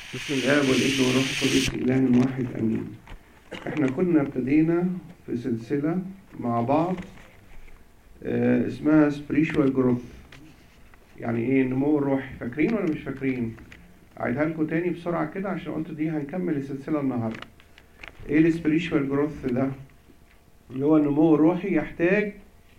بسم الآب والابن والروح القدس إله واحد آمين. إحنا كنا ابتدينا في سلسلة مع بعض آه، اسمها spiritual growth. يعني إيه النمو الروحي، فاكرين ولا مش فاكرين؟ أعيدها لكم تاني بسرعة كده عشان قلت دي هنكمل السلسلة النهاردة. إيه السبiritual growth ده؟ اللي هو النمو الروحي يحتاج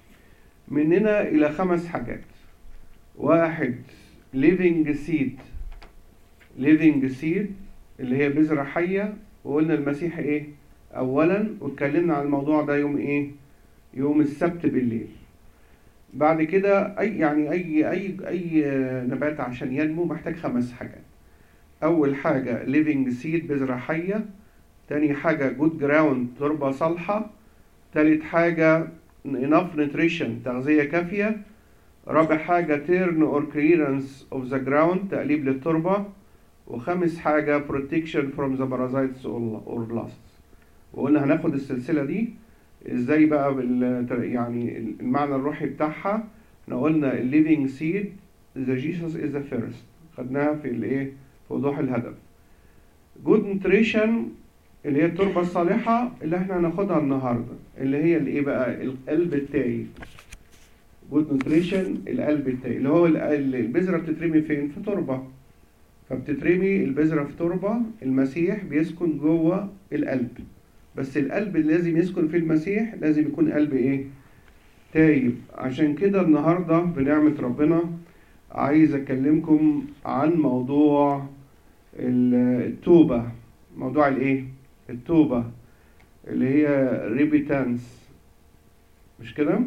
مننا إلى خمس حاجات. واحد living seed living seed اللي هي بذرة حية وقلنا المسيح ايه اولا واتكلمنا عن الموضوع ده يوم ايه يوم السبت بالليل بعد كده اي يعني اي اي اي نبات عشان ينمو محتاج خمس حاجات اول حاجة living seed بذرة حية تاني حاجة good ground تربة صالحة تالت حاجة enough nutrition تغذية كافية رابع حاجة turn or clearance of the ground تقليب للتربة وخامس حاجة protection from the parasites or blasts وقلنا هناخد السلسلة دي ازاي بقى بال يعني المعنى الروحي بتاعها احنا قلنا living seed the Jesus is the first خدناها في الايه في وضوح الهدف good nutrition اللي هي التربة الصالحة اللي احنا هناخدها النهاردة اللي هي الايه بقى القلب التايب جود نوتريشن القلب التايب اللي هو البذرة بتترمي فين في تربة فبتترمي البذرة في تربة المسيح بيسكن جوه القلب بس القلب اللي لازم يسكن في المسيح لازم يكون قلب ايه تايب عشان كده النهاردة بنعمة ربنا عايز اكلمكم عن موضوع التوبة موضوع الايه التوبة اللي هي ريبيتانس مش كده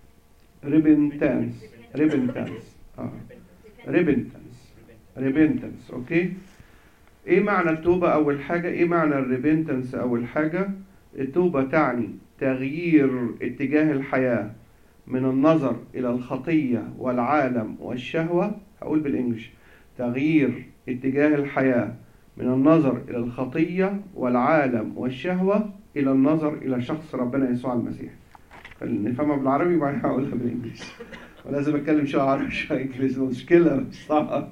ريبنتانس ريبنتانس اه ريبنتانس ريبنتنس اوكي ايه معنى التوبة اول حاجة ايه معنى الريبنتنس اول حاجة التوبة تعني تغيير اتجاه الحياة من النظر الى الخطية والعالم والشهوة هقول بالانجلش تغيير اتجاه الحياة من النظر الى الخطية والعالم والشهوة الى النظر الى شخص ربنا يسوع المسيح نفهمها بالعربي وبعدين هقولها بالانجلش ولازم اتكلم شويه عربي شويه انجليزي مشكله مش صعبه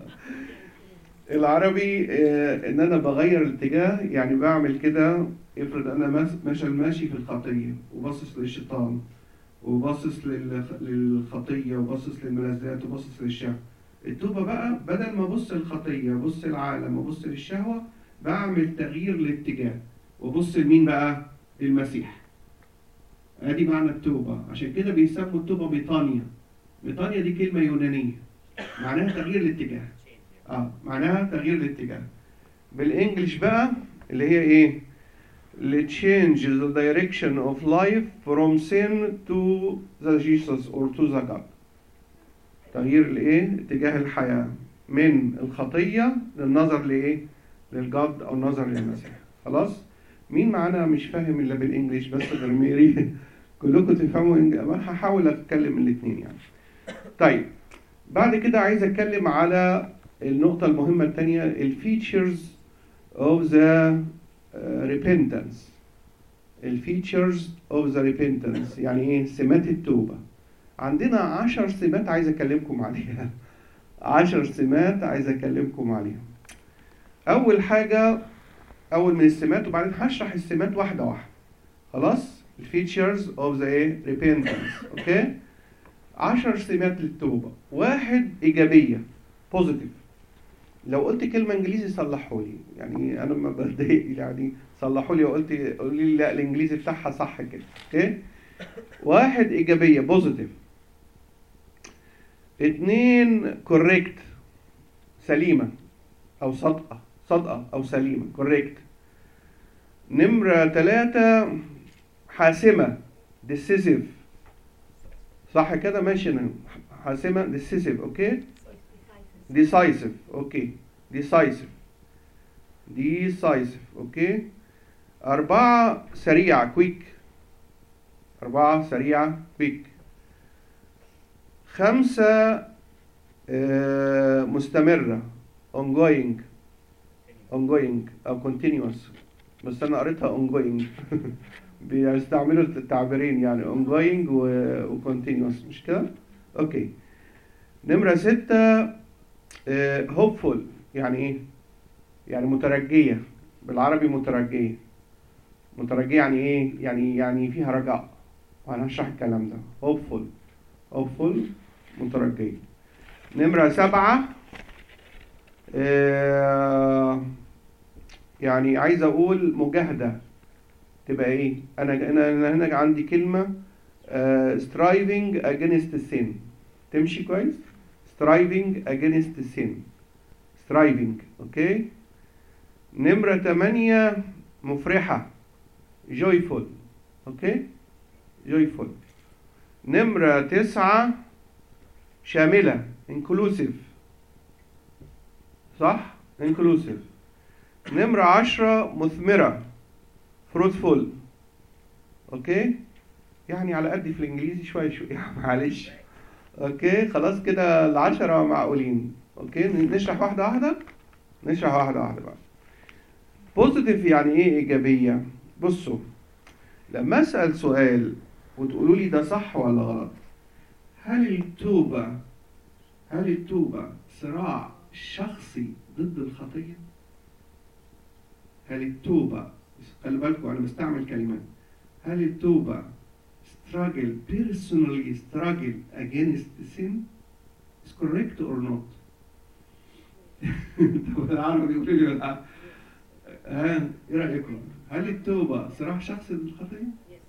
العربي آه ان انا بغير الاتجاه يعني بعمل كده افرض انا ماشي ماشي في الخطيه وباصص للشيطان وباصص للخطيه وباصص للملذات وباصص للشهوه التوبه بقى بدل ما ابص للخطيه ابص للعالم وابص للشهوه بعمل تغيير الاتجاه وابص لمين بقى للمسيح ادي معنى التوبه عشان كده بيسموا التوبه بيطانيا بيطانيا دي كلمه يونانيه معناها تغيير الاتجاه اه معناها تغيير الاتجاه بالانجلش بقى اللي هي ايه اللي change the direction of life from sin to the Jesus or to the God تغيير الايه اتجاه الحياة من الخطية للنظر لايه للجاد او النظر للمسيح خلاص مين معانا مش فاهم الا بالانجلش بس غير ميري كلكم تفهموا انا هحاول اتكلم الاثنين يعني طيب بعد كده عايز اتكلم على النقطة المهمة الثانية الفيتشرز of the repentance الفيتشرز of the repentance يعني ايه سمات التوبة عندنا عشر سمات عايز اكلمكم عليها عشر سمات عايز اكلمكم عليها اول حاجة اول من السمات وبعدين هشرح السمات واحدة واحدة خلاص الفيتشرز of the repentance اوكي عشر سمات للتوبة واحد إيجابية بوزيتيف لو قلت كلمة إنجليزي صلحوا لي يعني أنا ما بتضايق يعني صلحوا لي وقلت قولوا لي لا الإنجليزي بتاعها صح كده أوكي واحد إيجابية بوزيتيف اتنين كوريكت سليمة أو صادقة صادقة أو سليمة كوريكت نمرة ثلاثة حاسمة decisive صح كده ماشي انا حاسمه decisive اوكي decisive اوكي decisive decisive اوكي أربعة سريعة كويك أربعة سريعة كويك خمسة آه مستمرة ongoing ongoing أو continuous بس أنا قريتها ongoing بيستعملوا التعبيرين يعني ongoing و continuous مش كده؟ اوكي نمرة ستة هوبفول يعني ايه؟ يعني مترجية بالعربي مترجية مترجية يعني ايه يعني يعني فيها رجاء وانا هشرح الكلام ده hopeful hopeful مترجية نمرة سبعة آه يعني عايز اقول مجاهدة تبقى ايه انا انا أنا هنا عندي كلمة آه striving against sin تمشي كويس striving against sin striving اوكي نمرة تمانية مفرحة joyful اوكي joyful نمرة تسعة شاملة inclusive صح inclusive نمرة عشرة مثمرة fruitful اوكي يعني على قد في الانجليزي شوية شوية معلش اوكي خلاص كده العشرة معقولين اوكي نشرح واحدة واحدة نشرح واحدة واحدة بقى بوزيتيف يعني ايه ايجابية بصوا لما اسأل سؤال وتقولوا لي ده صح ولا غلط هل التوبة هل التوبة صراع شخصي ضد الخطية؟ هل التوبة خلي بالكم أنا بستعمل كلمات هل التوبة struggle personally struggle against sin is correct or not؟ طب العربي يقول لي بالعربي. ها ايه رأيكم؟ هل التوبة صراع شخصي ضد الخطية؟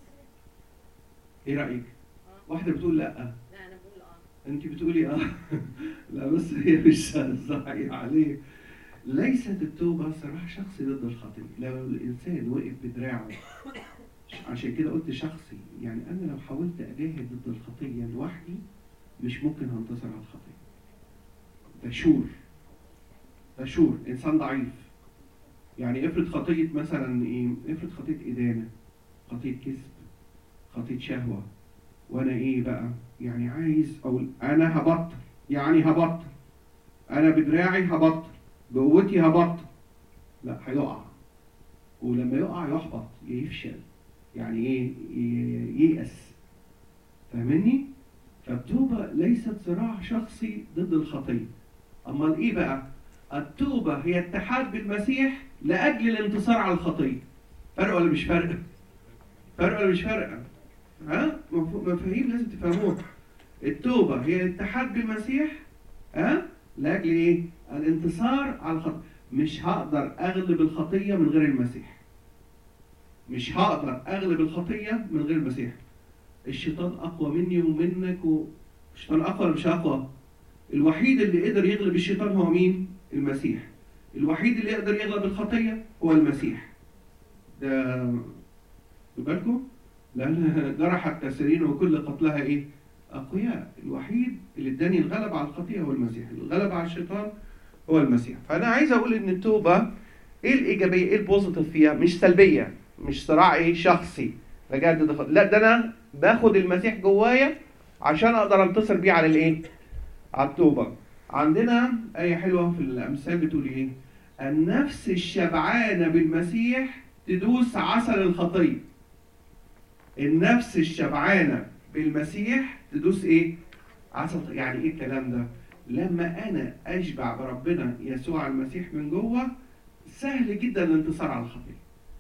ايه رأيك؟ واحدة بتقول لأ لا انا بقول اه انت بتقولي اه لا بس هي مش صحيح عليه ليست التوبة صراع شخصي ضد الخطية لو الإنسان وقف بدراعه عشان كده قلت شخصي يعني أنا لو حاولت أجاهد ضد الخطية لوحدي مش ممكن هنتصر على الخطية ده شور ده شور إنسان ضعيف يعني افرض خطية مثلا إيه افرض خطية إدانة خطية كذب خطية شهوة وأنا إيه بقى يعني عايز أقول أنا هبطل يعني هبطل أنا بدراعي هبطل بقوتي هبطل لا هيقع ولما يقع يحبط يفشل يعني ايه ي- ييأس فاهمني فالتوبة ليست صراع شخصي ضد الخطية أمال إيه بقى التوبة هي اتحاد بالمسيح لأجل الانتصار على الخطية فرق ولا مش فرق فرق ولا مش فرق ها مف- مفاهيم لازم تفهموها التوبة هي الاتحاد بالمسيح ها لاجل ايه؟ الانتصار على الخطيه مش هقدر اغلب الخطيه من غير المسيح مش هقدر اغلب الخطيه من غير المسيح الشيطان اقوى مني ومنك و... الشيطان اقوى ولا مش اقوى الوحيد اللي قدر يغلب الشيطان هو مين المسيح الوحيد اللي يقدر يغلب الخطيه هو المسيح ده خدوا بالكم لان جرح الكثيرين وكل قتلها ايه اقوياء الوحيد اللي اداني الغلبة على الخطيئة هو المسيح الغلبة على الشيطان هو المسيح فانا عايز اقول ان التوبة ايه الايجابية ايه البوزيتيف فيها مش سلبية مش صراع ايه شخصي رجعت ضد الخطيئة. لا ده انا باخد المسيح جوايا عشان اقدر انتصر بيه على الايه على التوبة عندنا آية حلوة في الأمثال بتقول إيه؟ النفس الشبعانة بالمسيح تدوس عسل الخطية. النفس الشبعانة بالمسيح تدوس إيه؟ عسل يعني إيه الكلام ده؟ لما أنا أشبع بربنا يسوع المسيح من جوه سهل جدا الانتصار على الخطية.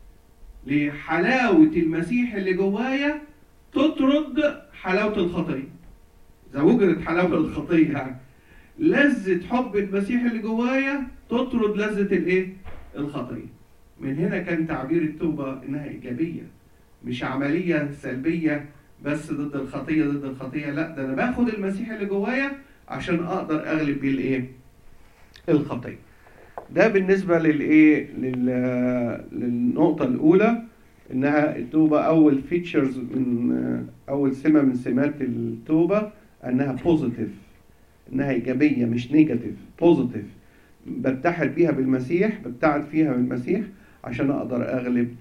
لحلاوة المسيح اللي جوايا تطرد حلاوة الخطية. إذا وجدت حلاوة الخطية يعني لذة حب المسيح اللي جوايا تطرد لذة الايه؟ الخطية. من هنا كان تعبير التوبة انها ايجابية مش عملية سلبية بس ضد الخطية ضد الخطية لا ده انا باخد المسيح اللي جوايا عشان اقدر اغلب بيه الايه؟ الخطية. ده بالنسبة للايه؟ لل- للنقطة الأولى انها التوبة أول فيتشرز من أول سمة من سمات التوبة انها بوزيتيف انها ايجابيه مش نيجاتيف بوزيتيف بتحد بيها بالمسيح ببتعد فيها بالمسيح عشان اقدر اغلب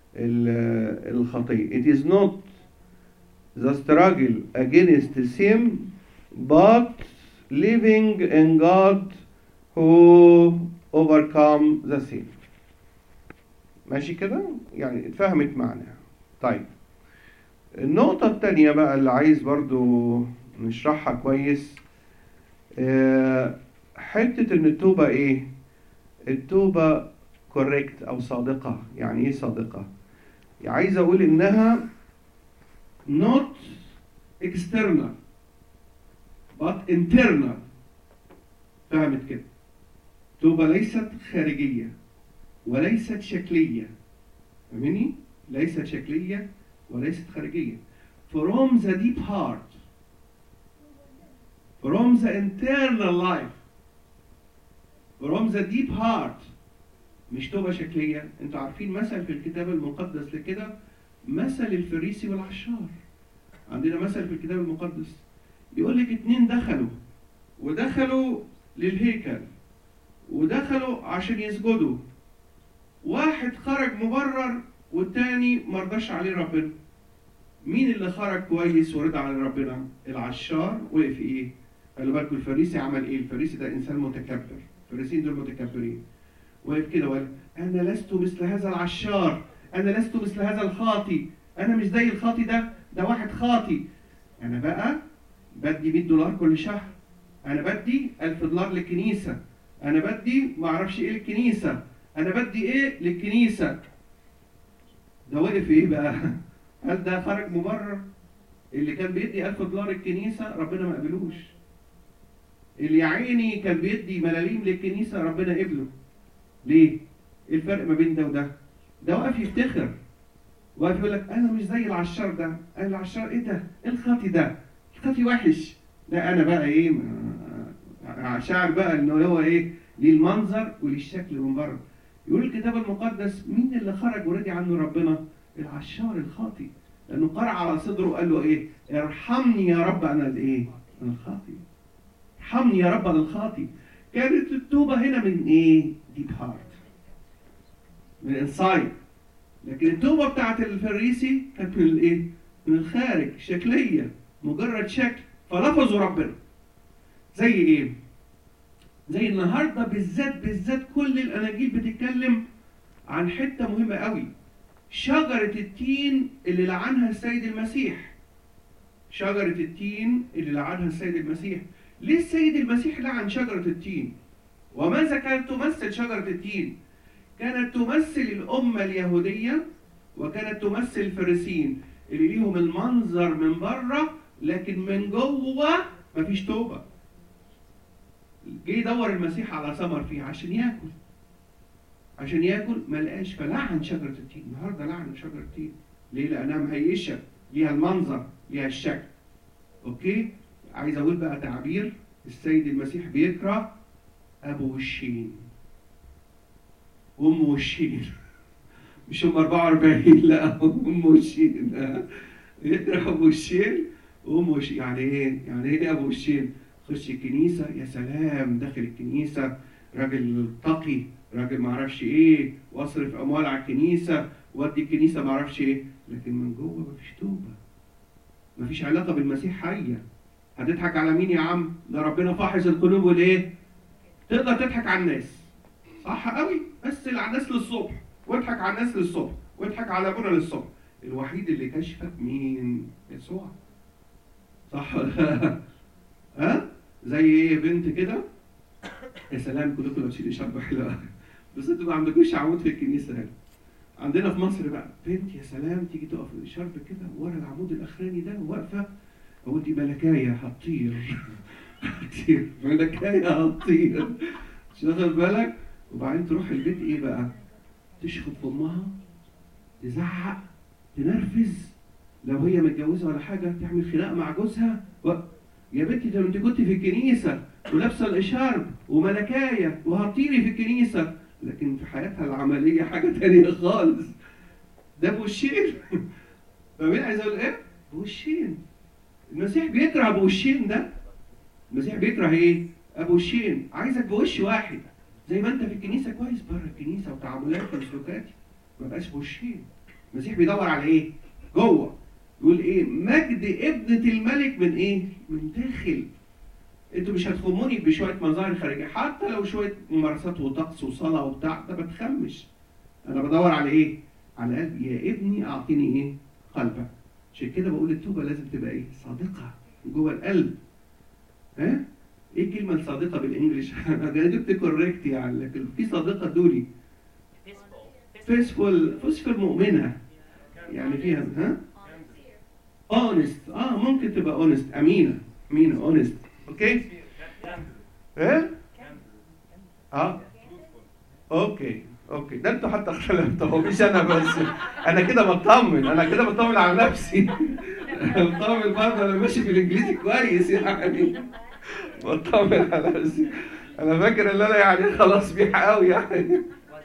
ال- الخطيه it is not the struggle against sin but living in God who overcome the sin ماشي كده يعني اتفهمت معناها طيب النقطة التانية بقى اللي عايز برضو نشرحها كويس آه، حتة إن التوبة إيه؟ التوبة كوريكت أو صادقة يعني إيه صادقة؟ يعني عايز أقول إنها not external but internal فهمت كده توبة ليست خارجية وليست شكلية فاهمني؟ ليست شكلية وليست خارجية from the deep heart from the internal life from the deep heart مش توبة شكلية انتوا عارفين مثل في الكتاب المقدس لكده مثل الفريسي والعشار عندنا مثل في الكتاب المقدس يقول لك اتنين دخلوا ودخلوا للهيكل ودخلوا عشان يسجدوا واحد خرج مبرر والتاني مرضاش عليه ربنا مين اللي خرج كويس ورضى على ربنا العشار وقف ايه خلي بالكم الفريسي عمل ايه الفريسي ده انسان متكبر الفريسيين دول متكبرين وقف كده وقال انا لست مثل هذا العشار انا لست مثل هذا الخاطي انا مش زي الخاطي ده ده واحد خاطي انا بقى بدي 100 دولار كل شهر انا بدي 1000 دولار للكنيسه انا بدي ما اعرفش ايه للكنيسه انا بدي ايه للكنيسه ده وقف ايه بقى هل ده خرج مبرر اللي كان بيدي 1000 دولار الكنيسه ربنا ما قبلوش اللي يا عيني كان بيدي ملاليم للكنيسه ربنا قبله ليه ايه الفرق ما بين ده وده ده واقف يفتخر واقف يقول لك انا مش زي العشار ده انا العشار ايه ده ايه الخاطي ده الخاطي وحش لا انا بقى ايه ما- شاعر بقى ان هو ايه ليه المنظر وللشكل من بره يقول الكتاب المقدس مين اللي خرج ورضي عنه ربنا العشار الخاطي لانه قرع على صدره وقال له ايه ارحمني يا رب انا الايه انا الخاطي ارحمني يا رب انا الخاطي كانت التوبه هنا من ايه ديب هارت من انسايد لكن التوبه بتاعت الفريسي كانت من الايه من الخارج شكليه مجرد شكل فلفظوا ربنا زي ايه زي النهارده بالذات بالذات كل الاناجيل بتتكلم عن حته مهمه قوي شجره التين اللي لعنها السيد المسيح شجره التين اللي لعنها السيد المسيح ليه السيد المسيح لعن شجره التين وماذا كانت تمثل شجره التين كانت تمثل الامه اليهوديه وكانت تمثل الفريسيين اللي ليهم المنظر من بره لكن من جوه مفيش توبه جه يدور المسيح على ثمر فيه عشان ياكل عشان ياكل ما لقاش فلعن شجره التين النهارده لعن شجره التين ليه لانها مهيشه ليها المنظر ليها الشكل اوكي عايز اقول بقى تعبير السيد المسيح بيكره ابو وشين وام وشين مش هم 44 لا ام وشين يكره ابو وشين وام وشين يعني ايه يعني ايه ابو وشين خش الكنيسة يا سلام داخل الكنيسة راجل تقي راجل معرفش ايه واصرف اموال على الكنيسة وادي الكنيسة معرفش ايه لكن من جوه مفيش توبة مفيش علاقة بالمسيح حية هتضحك على مين يا عم ده ربنا فاحص القلوب والايه تقدر تضحك على الناس صح قوي بس على الناس للصبح واضحك على الناس للصبح واضحك على ابونا للصبح الوحيد اللي كشفك مين يسوع صح ولا لا؟ ها زي ايه بنت كده يا سلام كلكم لابسين شربة حلوة بس انتوا ما عندكوش عمود في الكنيسة هنا عندنا في مصر بقى بنت يا سلام تيجي تقف في الشرب كده ورا العمود الاخراني ده واقفة اقول دي ملكاية هتطير هتطير ملكاية هتطير مش واخد بالك وبعدين تروح البيت ايه بقى تشخط في امها تزعق تنرفز لو هي متجوزه ولا حاجه تعمل خناق مع جوزها و... يا بنتي ده انت كنت في الكنيسه ولابسه الاشارب وملكايه وهتطيري في الكنيسه لكن في حياتها العمليه حاجه تانية خالص ده بوشين فاهمين عايز اقول ايه؟ بوشين المسيح بيكره ابو وشين ده المسيح بيكره ايه؟ ابو وشين عايزك بوش واحد زي ما انت في الكنيسه كويس بره الكنيسه وتعاملاتي وسلوكاتي ما بقاش بوشين المسيح بيدور على ايه؟ جوه يقول ايه مجد ابنة الملك من ايه من داخل انتوا مش هتخموني بشويه مظاهر خارجيه حتى لو شويه ممارسات وطقس وصلاه وبتاع ده بتخمش انا بدور على ايه على قلبي يا ابني اعطيني ايه قلبك عشان كده بقول التوبه لازم تبقى ايه صادقه جوه القلب ها ايه الكلمه الصادقه بالانجلش انا جبت كوريكت يعني لكن في صادقه دولي فيسفول فيسفول مؤمنه يعني فيها ها اونست اه ممكن تبقى اونست امينه امينه اونست اوكي ايه اه اوكي اوكي ده انتوا حتى اختلفتوا مش انا بس انا كده بطمن انا كده بطمن على نفسي بطمن برضه انا ماشي بالانجليزي كويس يعني بطمن على نفسي انا فاكر ان انا يعني خلاص بيح قوي يعني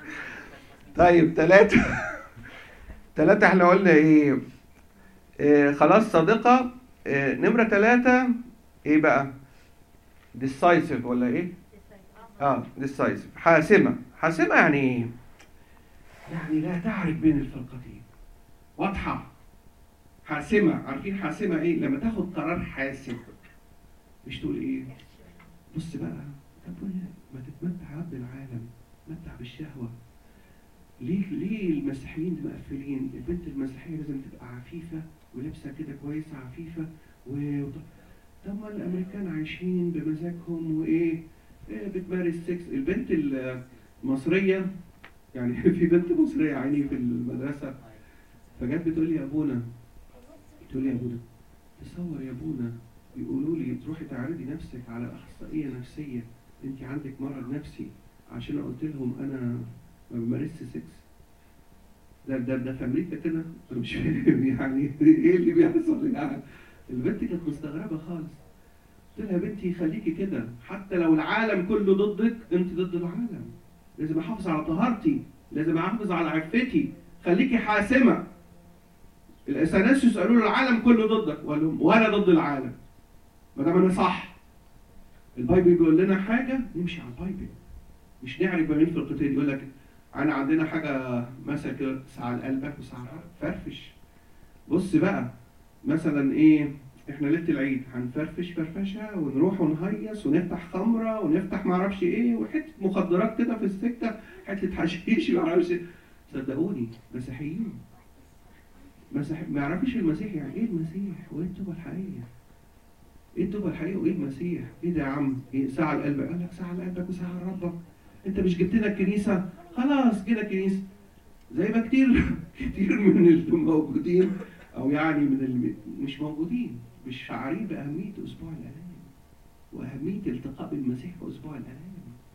طيب ثلاثة ثلاثة احنا قلنا ايه, إيه خلاص صادقة إيه نمرة ثلاثة ايه بقى decisive ولا ايه اه decisive حاسمة حاسمة يعني ايه يعني لا تعرف بين الفرقتين واضحة حاسمة عارفين حاسمة ايه لما تاخد قرار حاسم مش تقول ايه بص بقى طب ما تتمتع بالعالم تتمتع بالشهوة ليه ليه المسيحيين مقفلين البنت المسيحية لازم تبقى عفيفة ولابسة كده كويسة عفيفة و طب ما الامريكان عايشين بمزاجهم وايه إيه بتمارس سكس البنت المصرية يعني في بنت مصرية عيني في المدرسة فجت بتقول لي يا ابونا بتقول لي يا ابونا تصور يا ابونا يقولوا لي تروحي تعرضي نفسك على اخصائيه نفسيه انت عندك مرض نفسي عشان قلت لهم انا ما بمارسش سكس ده ده ده في امريكا كده انا مش فاهم يعني ايه اللي بيحصل يعني البنت كانت مستغربه خالص قلت لها يا بنتي خليكي كده حتى لو العالم كله ضدك انت ضد العالم لازم احافظ على طهارتي لازم احافظ على عفتي خليكي حاسمه الاثناسيوس قالوا له العالم كله ضدك وقال لهم وانا ضد العالم ما دام انا صح البايبل بيقول لنا حاجه نمشي على البايبل مش نعرف ما بين فرقتين يقول لك انا عندنا حاجه مثلا كده ساعه لقلبك وساعه فرفش بص بقى مثلا ايه احنا ليله العيد هنفرفش فرفشه ونروح ونهيص ونفتح خمره ونفتح معرفش ايه وحته مخدرات كده في السكه حته حشيش معرفش صدقوني مسيحيين مسيح ما يعرفش المسيح يعني ايه المسيح وايه التوبه الحقيقيه ايه التوبه الحقيقيه وايه المسيح ايه ده يا عم إيه ساعه لقلبك قال لك ساعه لقلبك وساعه لربك انت مش جبت لنا الكنيسه خلاص كده الكنيسه زي ما كتير كتير من الموجودين او يعني من اللي مش موجودين مش شعارين باهميه اسبوع الالام واهميه الالتقاء بالمسيح في اسبوع الالام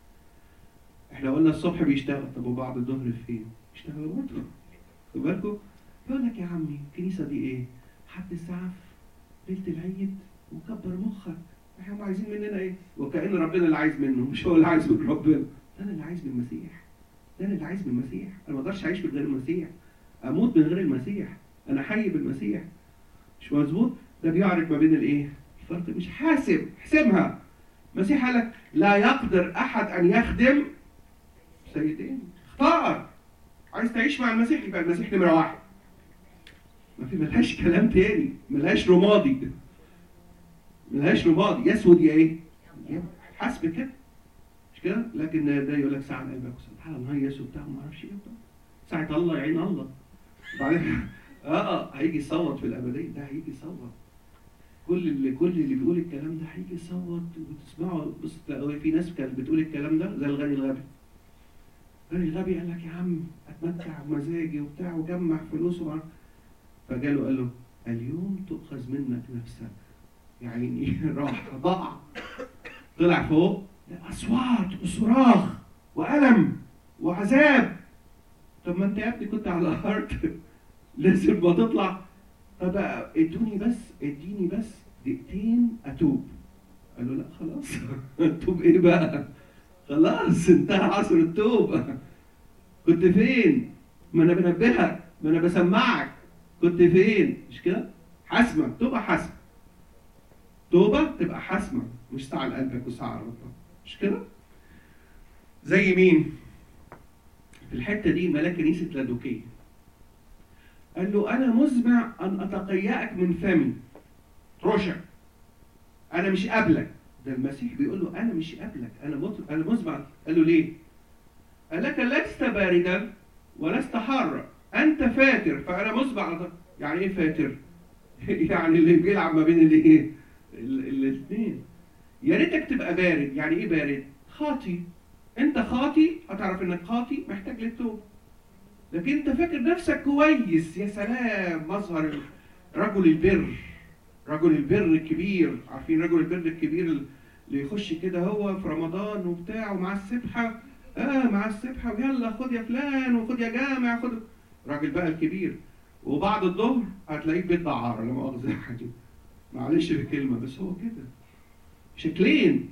احنا قلنا الصبح بيشتغل طب وبعد الظهر فين؟ بيشتغل برضه خد بالكم؟ يقول لك يا عمي الكنيسه دي ايه؟ حد السعف ليله العيد وكبر مخك احنا هم عايزين مننا ايه؟ وكأن ربنا اللي عايز منه مش هو اللي عايز من ربنا ده انا اللي عايز من المسيح ده انا اللي عايز من المسيح انا ما اقدرش اعيش من غير المسيح اموت من غير المسيح انا حي بالمسيح مش مظبوط ده بيعرف ما بين الايه؟ الفرق مش حاسب احسبها المسيح قال لك لا يقدر احد ان يخدم سيدين اختار عايز تعيش مع المسيح يبقى المسيح نمره واحد ما في ملهاش كلام تاني ملهاش رمادي ملهاش رمادي يسود يا ايه؟ حسب كده مش كده؟ لكن ده يقول لك ساعة قلبك تعالى نهيص وبتاع ما اعرفش ايه وبتاع ساعة الله يعين الله وبعدين اه هيجي يصوت في الابديه ده هيجي يصوت كل اللي كل اللي بيقول الكلام ده هيجي يصوت وتسمعوا بص تلاقوا في ناس كانت بتقول الكلام ده زي الغني الغبي الغني الغبي قال لك يا عم اتمتع بمزاجي وبتاع وجمع فلوس وبعد فجاله قال له اليوم تؤخذ منك نفسك يا عيني راح ضاع طلع فوق اصوات وصراخ والم وعذاب طب ما انت يا ابني كنت على الارض لازم ما تطلع طب ادوني بس اديني بس دقيقتين اتوب قال له لا خلاص اتوب ايه بقى خلاص انتهى عصر التوبه كنت فين ما انا بنبهك ما انا بسمعك كنت فين مش كده حاسمه تبقى حاسمه توبه تبقى حاسمه مش ساعه لقلبك وساعه لربك مش كده زي مين في الحته دي ملاك كنيسه لادوكيه قال له انا مزمع ان اتقيأك من فمي رشع انا مش قابلك ده المسيح بيقول له انا مش قابلك انا مطلق انا مزمع قال له ليه قال لك لست باردا ولست حارا انت فاتر فانا مزمع يعني ايه فاتر يعني اللي بيلعب ما بين الايه الاثنين يا ريتك تبقى بارد يعني ايه بارد خاطي انت خاطي هتعرف انك خاطي محتاج للتوبه لكن انت فاكر نفسك كويس يا سلام مظهر رجل البر رجل البر الكبير عارفين رجل البر الكبير اللي يخش كده هو في رمضان وبتاع ومع السبحه اه مع السبحه ويلا خد يا فلان وخد يا جامع خد راجل بقى الكبير وبعد الظهر هتلاقيه بيت دعاره لا مؤاخذه يعني معلش في الكلمه بس هو كده شكلين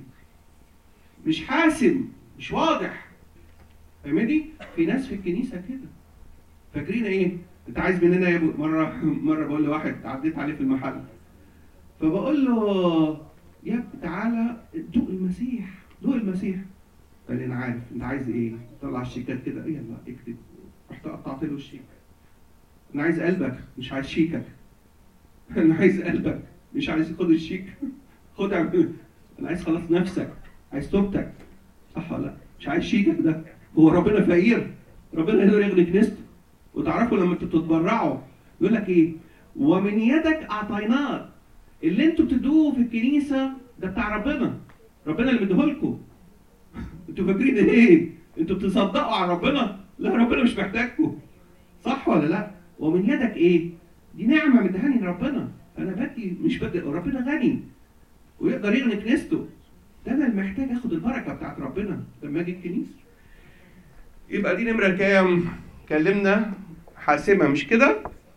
مش حاسم مش واضح فاهمني؟ في ناس في الكنيسه كده فاكرين ايه؟ انت عايز مننا يا ابو مره مره بقول لواحد عديت عليه في المحل فبقول له يا ابني تعالى دوق المسيح دوق المسيح قال لي انا عارف انت عايز ايه؟ طلع الشيكات كده ايه يلا اكتب رحت قطعت له الشيك انا عايز قلبك مش عايز شيكك انا عايز قلبك مش عايز خد الشيك خد اعمل انا عايز خلاص نفسك عايز توبتك صح ولا لا؟ مش عايز شيكك ده هو ربنا فقير ربنا يقدر يغني كنيسته وتعرفوا لما انتوا بتتبرعوا يقول لك ايه ومن يدك اعطيناك اللي انتوا بتدوه في الكنيسه ده بتاع ربنا ربنا اللي مديه لكم انتوا فاكرين ايه انتوا بتصدقوا على ربنا لا ربنا مش محتاجكم صح ولا لا ومن يدك ايه دي نعمه مدهاني ربنا انا بدي مش بدي ربنا غني ويقدر يغني كنيسته ده انا اللي محتاج اخد البركه بتاعت ربنا لما اجي الكنيسه يبقى دي نمره كام كلمنا حاسمه مش كده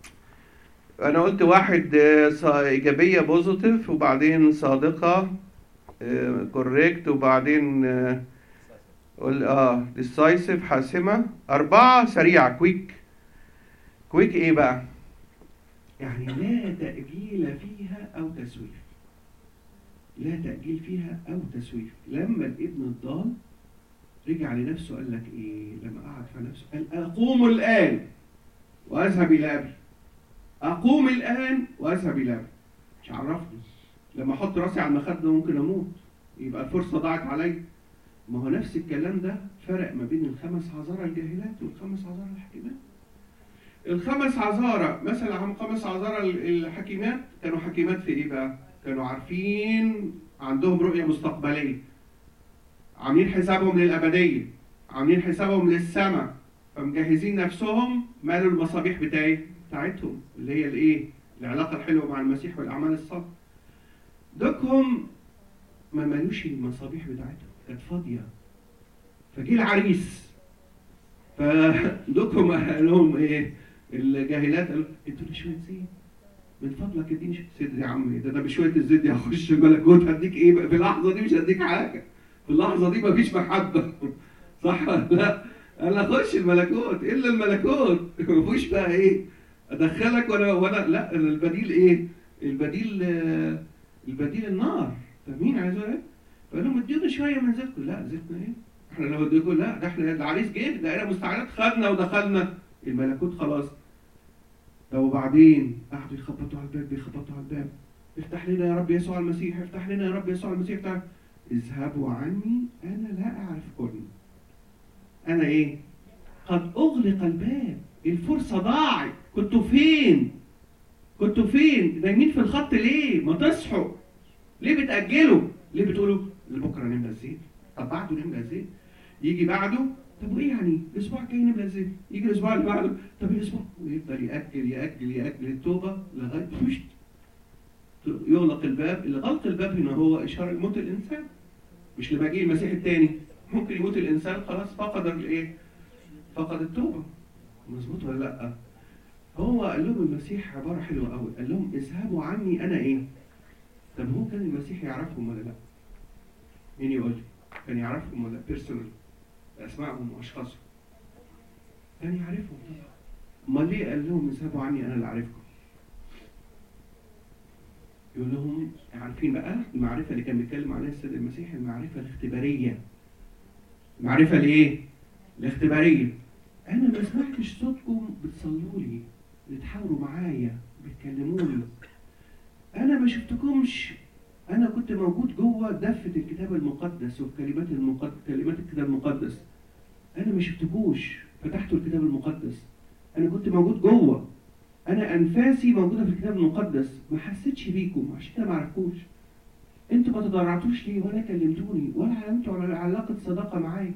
انا قلت واحد آه، ص- ايجابيه بوزيتيف وبعدين صادقه كوريكت وبعدين آه، قول اه ديسايسيف حاسمه اربعه سريعه كويك كويك ايه بقى يعني لا تاجيل فيها او تسويف لا تاجيل فيها او تسويف لما الابن الضال رجع لنفسه قال لك ايه لما قعد في نفسه قال اقوم الان واذهب الى ابي اقوم الان واذهب الى ابي مش عرفني لما احط راسي على المخده ممكن اموت يبقى الفرصه ضاعت عليا ما هو نفس الكلام ده فرق ما بين الخمس عذارى الجاهلات والخمس عذارى الحكيمات الخمس عذارى مثلا هم خمس عذارى الحكيمات كانوا حكيمات في ايه بقى كانوا عارفين عندهم رؤيه مستقبليه عاملين حسابهم للابديه عاملين حسابهم للسماء فمجهزين نفسهم مالوا المصابيح بتاعي بتاعتهم اللي هي الايه العلاقه الحلوه مع المسيح والاعمال الصالحه دوكهم ما مالوش المصابيح بتاعتهم كانت فاضيه فجه العريس فدوكهم قال لهم ايه الجاهلات قالوا ادوا لي شويه زيت من فضلك اديني شويه زيت يا عم ده انا بشويه الزيت دي هخش ملكوت هديك ايه بقى في اللحظه دي مش هديك حاجه في اللحظه دي مفيش محبه صح ولا لا انا اخش الملكوت الا الملكوت مفيش بقى ايه ادخلك وانا وانا لا البديل ايه البديل آه، البديل النار فاهمين عايز اقول ايه فقال لهم ادينا شويه من زيتكم لا زيتنا ايه احنا لو اديكم لا ده احنا العريس جه لقينا مستعجلات خدنا ودخلنا الملكوت خلاص طب وبعدين قعدوا يخبطوا على الباب بيخبطوا على الباب افتح لنا يا رب يسوع المسيح افتح لنا يا رب يسوع المسيح افتح اذهبوا عني انا لا اعرفكم انا ايه قد اغلق الباب الفرصه ضاعت كنتوا فين كنتوا فين نايمين في الخط ليه ما تصحوا ليه بتاجلوا ليه بتقولوا لبكره نملى الزيت طب بعده نملى الزيت يجي بعده طب وايه يعني الاسبوع الجاي نملى الزيت يجي الاسبوع اللي بعده طب الاسبوع ويفضل ياجل ياجل ياجل التوبه لغايه فشت يغلق الباب اللي غلق الباب هنا هو اشاره لموت الانسان مش لمجيء المسيح الثاني ممكن يموت الانسان خلاص فقد الايه فقد التوبه مظبوط ولا لا هو قال لهم المسيح عباره حلوه قوي قال لهم اذهبوا عني انا ايه طب هو كان المسيح يعرفهم ولا لا مين يقول لي كان يعرفهم ولا بيرسونال اسمائهم واشخاصهم كان يعرفهم طبعا امال ليه قال لهم اذهبوا عني انا اللي اعرفكم يقول لهم عارفين بقى المعرفه اللي كان بيتكلم عليها السيد المسيح المعرفه الاختباريه المعرفه الايه الاختباريه انا ما سمعتش صوتكم بتصلوا لي بتحاوروا معايا بتكلموني انا ما شفتكمش انا كنت موجود جوه دفه الكتاب المقدس والكلمات المقدس كلمات الكتاب المقدس انا ما شفتكوش فتحتوا الكتاب المقدس انا كنت موجود جوه انا انفاسي موجوده في الكتاب المقدس ما حسيتش بيكم عشان كده ما عرفكوش انتوا ما تضرعتوش ليه ولا كلمتوني ولا علمتوا على علاقه صداقه معايا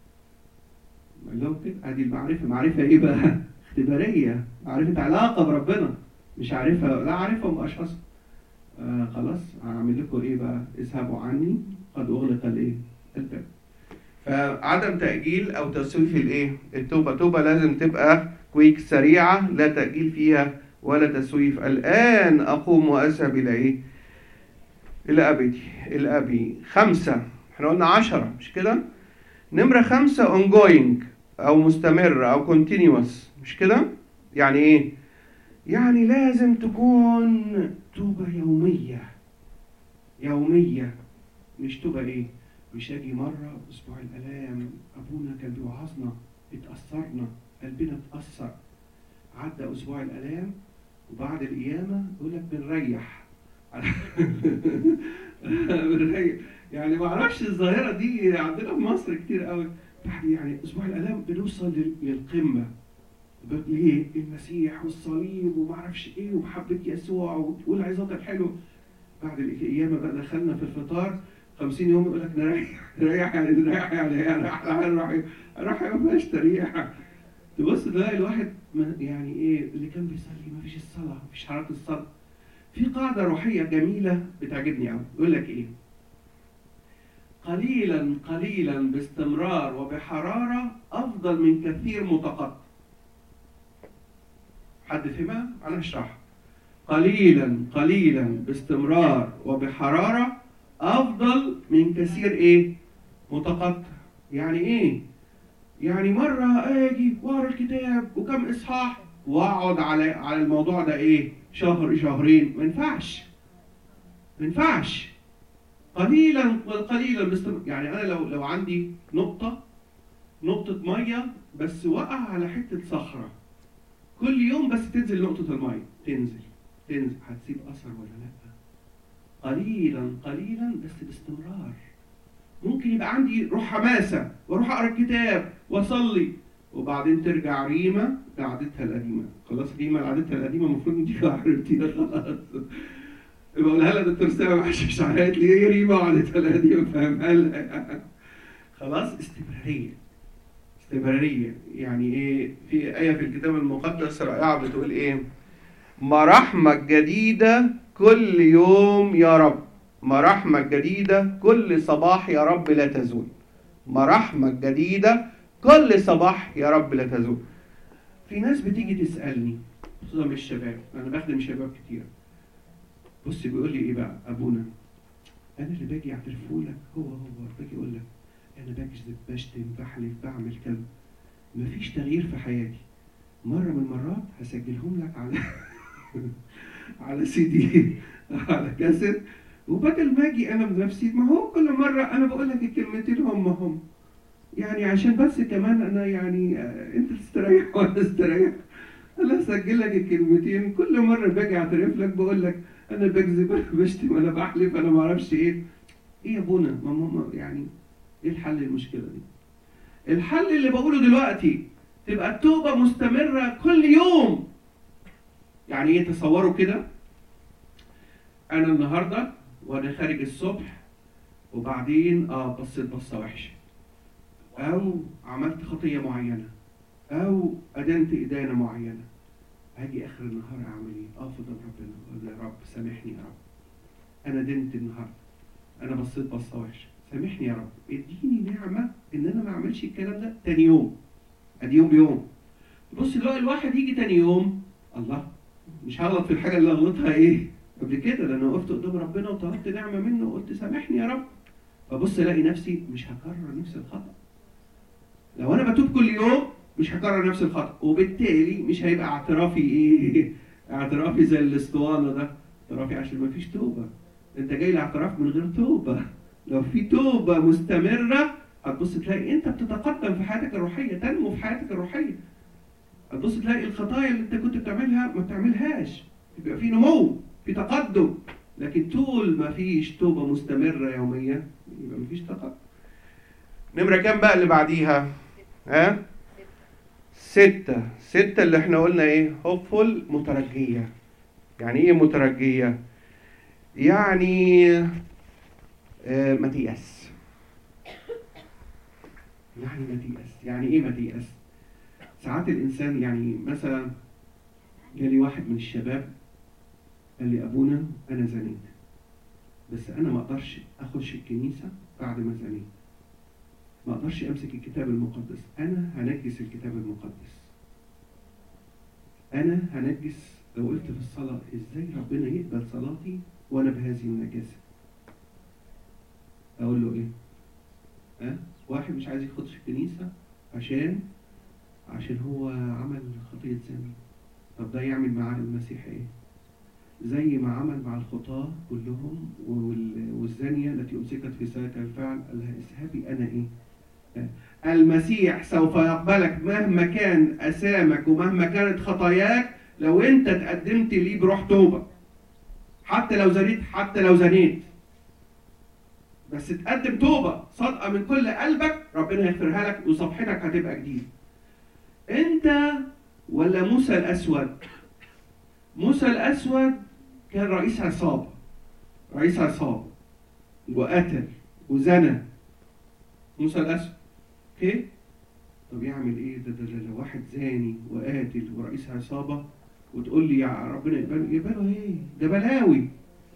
لو كده ادي المعرفه معرفه ايه بقى اختباريه معرفه علاقه بربنا مش عارفها لا عارفهم اشخاص آه خلاص هعمل لكم ايه بقى اذهبوا عني قد اغلق الايه الباب فعدم تاجيل او تسويف الايه التوبه توبه لازم تبقى كويك سريعه لا تاجيل فيها ولا تسويف الان اقوم واذهب الى ايه الى ابدي الى ابي خمسه احنا قلنا عشرة مش كده نمره خمسه ongoing او مستمر او continuous مش كده يعني ايه يعني لازم تكون توبة يومية يومية مش توبة ايه مش اجي مرة اسبوع الالام ابونا كان بيوعظنا اتأثرنا قلبنا اتأثر عدى اسبوع الالام وبعد القيامة يقول لك بنريح بنريح يعني ما اعرفش الظاهرة دي عندنا في مصر كتير قوي بعد يعني اسبوع الالام بنوصل للقمة ليه؟ المسيح والصليب وما اعرفش ايه ومحبه يسوع والعظات الحلوه بعد القيامه بقى دخلنا في الفطار 50 يوم يقول لك نريح نريح يعني نريح يعني راح راح راح ما فيهاش تريح تبص تلاقي الواحد يعني ايه اللي كان بيصلي ما فيش الصلاه ما فيش حراره الصلاه في قاعده روحيه جميله بتعجبني قوي يقول لك ايه قليلا قليلا باستمرار وبحراره افضل من كثير متقطع حد فهمها؟ أنا هشرحها. قليلا قليلا باستمرار وبحرارة أفضل من كثير إيه؟ متقطع. يعني إيه؟ يعني مرة أجي وأقرا الكتاب وكم إصحاح وأقعد على على الموضوع ده إيه؟ شهر شهرين ما ينفعش. ما ينفعش. قليلا قليلا باستمرار يعني أنا لو لو عندي نقطة نقطة مية بس وقع على حتة صخرة كل يوم بس تنزل نقطة المية تنزل تنزل هتسيب أثر ولا لأ؟ قليلا قليلا بس باستمرار ممكن يبقى عندي روح حماسة واروح أقرأ الكتاب وأصلي وبعدين ترجع ريمة لعادتها القديمة خلاص ريمة لعادتها القديمة المفروض انت عرفتيها خلاص يبقى اقولها لها دكتور سامي مش قالت لي ايه ريمة وعادتها القديمة فاهمها لها خلاص استمرارية استمرارية يعني ايه في آية في الكتاب المقدس رائعة بتقول ايه مراحمك جديدة كل يوم يا رب مراحمك جديدة كل صباح يا رب لا تزول مراحمك جديدة كل صباح يا رب لا تزول في ناس بتيجي تسألني خصوصا من الشباب أنا بخدم شباب كتير بص بيقول لي إيه بقى أبونا أنا اللي باجي أعترفه لك هو هو باجي أقول لك انا بكذب بشتم بحلف بعمل كذا مفيش تغيير في حياتي مره من المرات هسجلهم لك على على سي دي على كاسيت وبدل ما اجي انا بنفسي ما هو كل مره انا بقول لك الكلمتين هم هم يعني عشان بس كمان انا يعني انت تستريح وانا استريح انا اسجل لك الكلمتين كل مره باجي اعترف لك بقول لك انا بكذب انا بشتم انا بحلف انا ما اعرفش ايه ايه يا ابونا ما يعني ايه الحل للمشكله دي الحل اللي بقوله دلوقتي تبقى التوبه مستمره كل يوم يعني ايه تصوروا كده انا النهارده وانا خارج الصبح وبعدين اه بصيت بصه وحشه او عملت خطيه معينه او ادنت ادانه معينه هاجي اخر النهار اعمل ايه؟ اقف قدام ربنا اقول يا رب سامحني يا رب انا دنت النهارده انا بصيت بصه وحشه سامحني يا رب اديني نعمه ان انا ما اعملش الكلام ده تاني يوم ادي يوم بيوم بص دلوقتي الواحد يجي تاني يوم الله مش هغلط في الحاجه اللي غلطها ايه قبل كده ده انا وقفت قدام ربنا وطلبت نعمه منه وقلت سامحني يا رب فبص الاقي نفسي مش هكرر نفس الخطا لو انا بتوب كل يوم مش هكرر نفس الخطا وبالتالي مش هيبقى اعترافي ايه اعترافي زي الاسطوانه ده اعترافي عشان ما فيش توبه انت جاي لاعتراف من غير توبه لو في توبه مستمره هتبص تلاقي انت بتتقدم في حياتك الروحيه تنمو في حياتك الروحيه هتبص تلاقي الخطايا اللي انت كنت بتعملها ما بتعملهاش يبقى في نمو في تقدم لكن طول ما فيش توبه مستمره يوميا يبقى ما فيش تقدم نمره كام بقى اللي بعديها ها ستة ستة اللي احنا قلنا ايه هوبفول مترجية يعني ايه مترجية يعني آه، ما تيأس يعني ما تيأس يعني ايه ما تيأس ساعات الانسان يعني مثلا جالي واحد من الشباب قال لي ابونا انا زنيت بس انا ما اقدرش اخش الكنيسه بعد ما زنيت ما اقدرش امسك الكتاب المقدس انا هنجس الكتاب المقدس انا هنجس لو قلت في الصلاه ازاي ربنا يقبل صلاتي وانا بهذه النجاسه اقول له ايه ها واحد مش عايز يخش الكنيسه عشان عشان هو عمل خطيه زنا طب ده يعمل مع المسيح ايه زي ما عمل مع الخطاة كلهم وال- والزانية التي أمسكت في ذلك الفعل قال لها اذهبي أنا إيه؟ المسيح سوف يقبلك مهما كان أسامك ومهما كانت خطاياك لو أنت تقدمت ليه بروح توبة حتى لو زنيت حتى لو زنيت بس تقدم توبة صادقة من كل قلبك ربنا يغفرها لك وصفحتك هتبقى جديدة أنت ولا موسى الأسود؟ موسى الأسود كان رئيس عصابة رئيس عصابة وقتل وزنى موسى الأسود اوكي طب يعمل ايه ده, ده, ده لو واحد زاني وقاتل ورئيس عصابة وتقول لي يا ربنا يقبله يقبله ايه ده بلاوي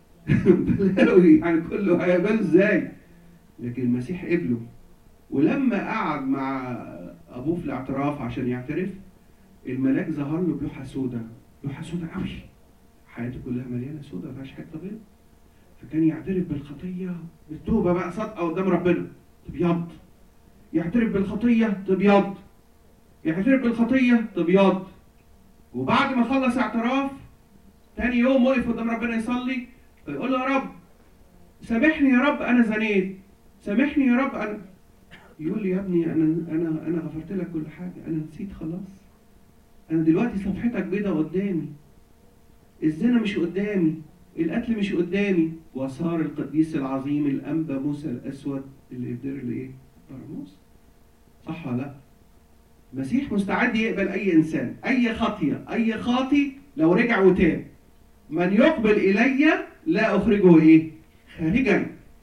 بلاوي يعني كله هيقبله ازاي لكن المسيح قبله ولما قعد مع ابوه في الاعتراف عشان يعترف الملاك ظهر له بلوحه سوداء لوحه سوداء قوي حياته كلها مليانه سوداء ما فيهاش حته بيض فكان يعترف بالخطيه بالتوبه بقى صادقه قدام ربنا تبيض يعترف بالخطيه تبيض يعترف بالخطيه تبيض وبعد ما خلص اعتراف تاني يوم وقف قدام ربنا يصلي فيقول له يا رب سامحني يا رب انا زنيت سامحني يا رب انا يقول لي يا ابني انا انا انا غفرت لك كل حاجه انا نسيت خلاص انا دلوقتي صفحتك بيضة قدامي الزنا مش قدامي القتل مش قدامي وصار القديس العظيم الانبا موسى الاسود اللي يقدر الايه برموس صح ولا لا المسيح مستعد يقبل اي انسان اي خطيه اي خاطي لو رجع وتاب من يقبل الي لا اخرجه ايه خارجا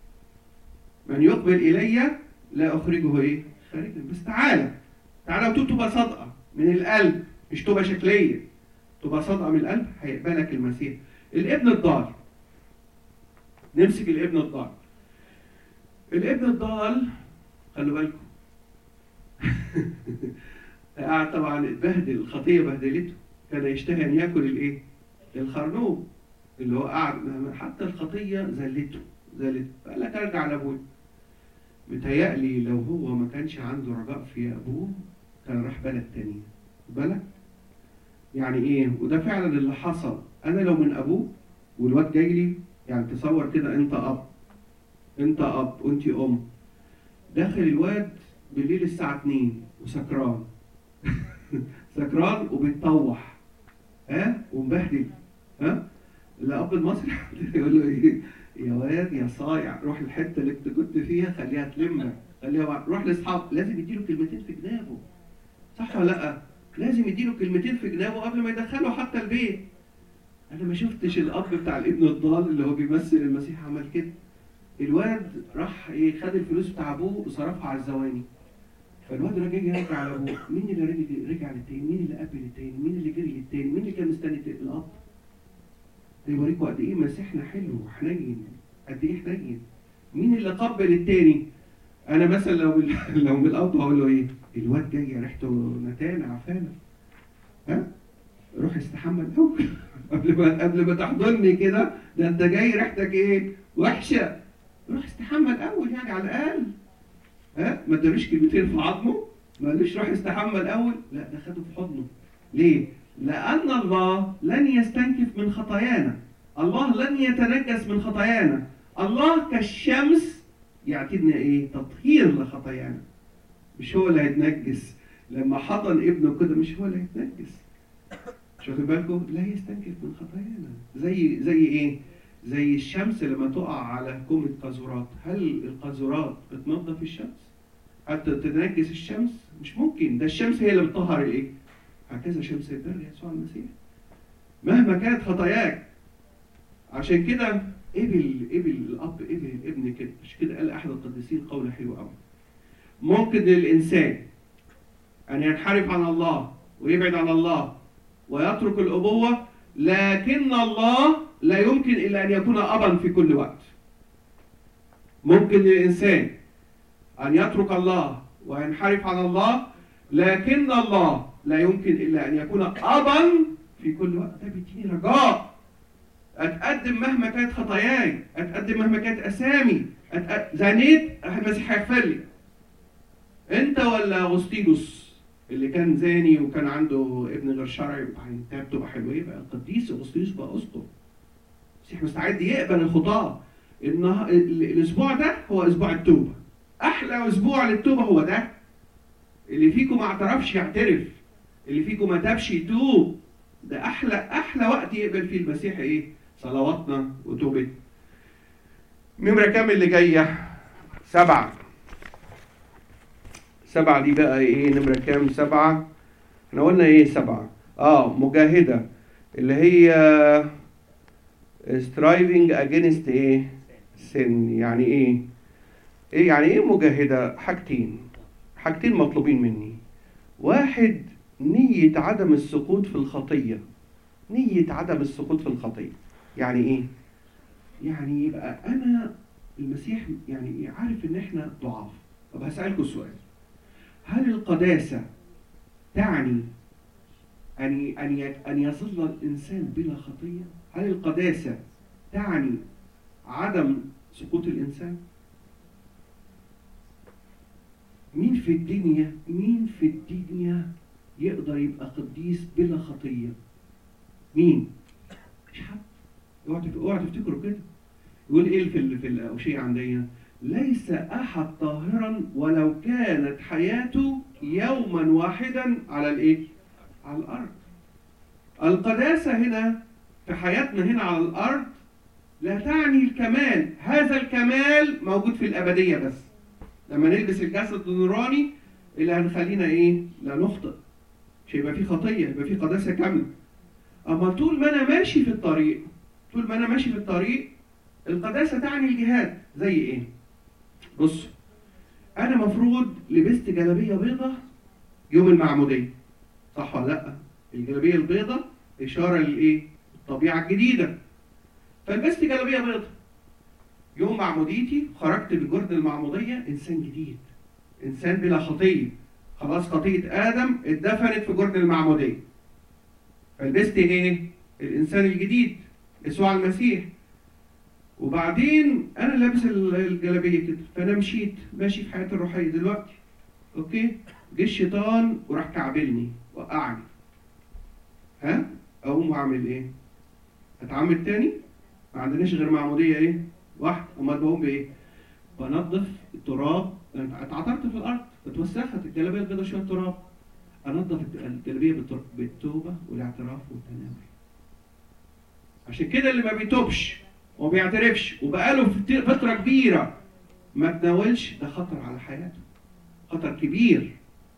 من يقبل الي لا اخرجه ايه خارجا بس تعالى تعالى وتوب تبقى صادقه من القلب مش تبقى شكليه تبقى صادقه من القلب هيقبلك المسيح الابن الضال نمسك الابن الضال الابن الضال خلوا بالكم قاعد طبعا اتبهدل الخطيه بهدلته كان يشتهي ان ياكل الايه؟ الخرنوب اللي هو قاعد حتى الخطيه ذلته ذلته فقال لك ارجع لابويا متهيألي لو هو ما كانش عنده رجاء في ابوه كان راح بلد تانية بالك يعني ايه وده فعلا اللي حصل انا لو من ابوه والواد جاي لي يعني تصور كده انت اب انت اب وانت ام داخل الواد بالليل الساعه 2 وسكران سكران وبيتطوح ها ومبهدل ها الاب المصري يقول له ايه يا واد يا صايع روح الحته اللي انت كنت فيها خليها تلمك خليها روح لاصحاب لازم يديله كلمتين في جنابه صح ولا لا؟ لازم يديله كلمتين في جنابه قبل ما يدخله حتى البيت. انا ما شفتش الاب بتاع الابن الضال اللي هو بيمثل المسيح عمل كده. الواد راح ايه خد الفلوس بتاع ابوه وصرفها على الزواني. فالواد راجع يرجع على ابوه، مين اللي رجع رجع للتاني؟ مين اللي قبل التاني؟ مين اللي جري للتاني؟ مين اللي كان مستني التاني؟ الاب. ده يوريكوا قد ايه مسيحنا حلو وحنين قد ايه حنين. مين اللي قبل التاني؟ انا مثلا لو لو من الاب هقول له ايه؟ الواد جاي ريحته نتان عفانه ها روح استحمى الاول قبل ما قبل ما تحضني كده ده انت جاي ريحتك ايه وحشه روح استحمى الاول يعني على الاقل ها ما ادالوش كلمتين في عظمه ما قالوش روح استحمى الاول لا ده خده في حضنه ليه لان الله لن يستنكف من خطايانا الله لن يتنجس من خطايانا الله كالشمس يعطينا ايه تطهير لخطايانا مش هو اللي هيتنجس لما حضن ابنه كده مش هو اللي هيتنجس مش واخد بالكم لا يستنكف من خطايانا زي زي ايه زي الشمس لما تقع على كومة قاذورات هل القاذورات بتنظف الشمس هل تتنجس الشمس مش ممكن ده الشمس هي اللي بتطهر الايه هكذا شمس البر يسوع المسيح مهما كانت خطاياك عشان كده قبل قبل الاب قبل الابن كده مش كده قال احد القديسين قول حلو قوي ممكن للانسان ان ينحرف عن الله ويبعد عن الله ويترك الابوه لكن الله لا يمكن الا ان يكون ابا في كل وقت ممكن للانسان ان يترك الله وينحرف عن الله لكن الله لا يمكن الا ان يكون ابا في كل وقت ده بيديني رجاء اتقدم مهما كانت خطاياي اتقدم مهما كانت اسامي أتق... زنيت المسيح هيغفر لي انت ولا اغسطينوس اللي كان زاني وكان عنده ابن غير شرعي وبعدين تبقى حلوه يبقى القديس اغسطينوس بقى اسقف المسيح مستعد يقبل الخطاه النه... الاسبوع ده هو اسبوع التوبه احلى اسبوع للتوبه هو ده اللي فيكم ما اعترفش يعترف اللي فيكم ما تابش يتوب ده احلى احلى وقت يقبل فيه المسيح ايه صلواتنا وتوبتنا نمرة كام اللي جاية؟ سبعة سبعة دي بقى ايه نمرة كام؟ سبعة احنا قلنا ايه سبعة؟ اه مجاهدة اللي هي striving against ايه؟ sin يعني ايه؟ ايه يعني ايه مجاهدة؟ حاجتين حاجتين مطلوبين مني واحد نية عدم السقوط في الخطية نية عدم السقوط في الخطية يعني ايه؟ يعني يبقى انا المسيح يعني عارف ان احنا ضعاف طب هسألكم سؤال هل القداسة تعني أن أن أن يظل الإنسان بلا خطية؟ هل القداسة تعني عدم سقوط الإنسان؟ مين في الدنيا مين في الدنيا يقدر يبقى قديس بلا خطية؟ مين؟ مش حد اوعوا تفتكروا كده يقول ايه في ال- في الاوشيه عندنا ليس احد طاهرا ولو كانت حياته يوما واحدا على الايه على الارض القداسه هنا في حياتنا هنا على الارض لا تعني الكمال هذا الكمال موجود في الابديه بس لما نلبس الجسد النوراني اللي هنخلينا ايه لا نخطئ مش هيبقى في خطيه يبقى في قداسه كامله اما طول ما انا ماشي في الطريق طول ما انا ماشي في الطريق القداسه تعني الجهاد زي ايه بص انا مفروض لبست جلابيه بيضة يوم المعموديه صح ولا لا الجلابيه البيضة اشاره للايه الطبيعه الجديده فلبست جلابيه بيضة يوم معموديتي خرجت بجرد المعموديه انسان جديد انسان بلا خطيه خلاص خطيه ادم اتدفنت في جرد المعموديه فلبست ايه الانسان الجديد يسوع المسيح وبعدين انا لابس الجلابيه كده فانا مشيت ماشي في حياتي الروحيه دلوقتي اوكي جه الشيطان وراح كعبلني وقعني ها اقوم اعمل ايه اتعمد تاني ما عندناش غير معموديه ايه واحده امال بقوم بايه بنظف التراب اتعثرت في الارض اتوسخت الجلابيه البيضاء شويه تراب انظف الجلابيه بالتوبه والاعتراف والتناول عشان كده اللي ما بيتوبش وما بيعترفش وبقاله فتره كبيره ما تناولش ده خطر على حياته خطر كبير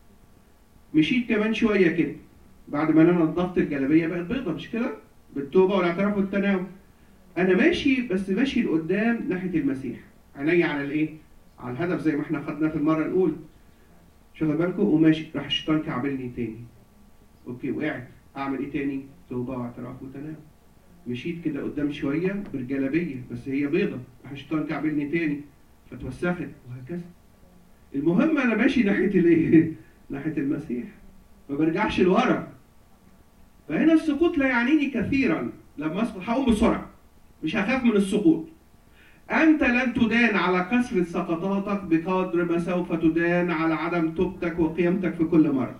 مشيت كمان شويه كده بعد ما انا نظفت الجلابيه بقت بيضه مش كده بالتوبه والاعتراف والتناول انا ماشي بس ماشي لقدام ناحيه المسيح عيني على الايه على الهدف زي ما احنا خدناه في المره الاولى شغل بالكم وماشي راح الشيطان كعبلني تاني اوكي وقعت اعمل ايه تاني توبه واعتراف وتناول مشيت كده قدام شويه بالجلابيه بس هي بيضه راح الشيطان كعبلني تاني فتوسخت وهكذا المهم انا ماشي ناحيه الايه ناحيه المسيح ما برجعش لورا فهنا السقوط لا يعنيني كثيرا لما اسقط هقوم بسرعه مش هخاف من السقوط أنت لن تدان على كثرة سقطاتك بقدر ما سوف تدان على عدم توبتك وقيامتك في كل مرة.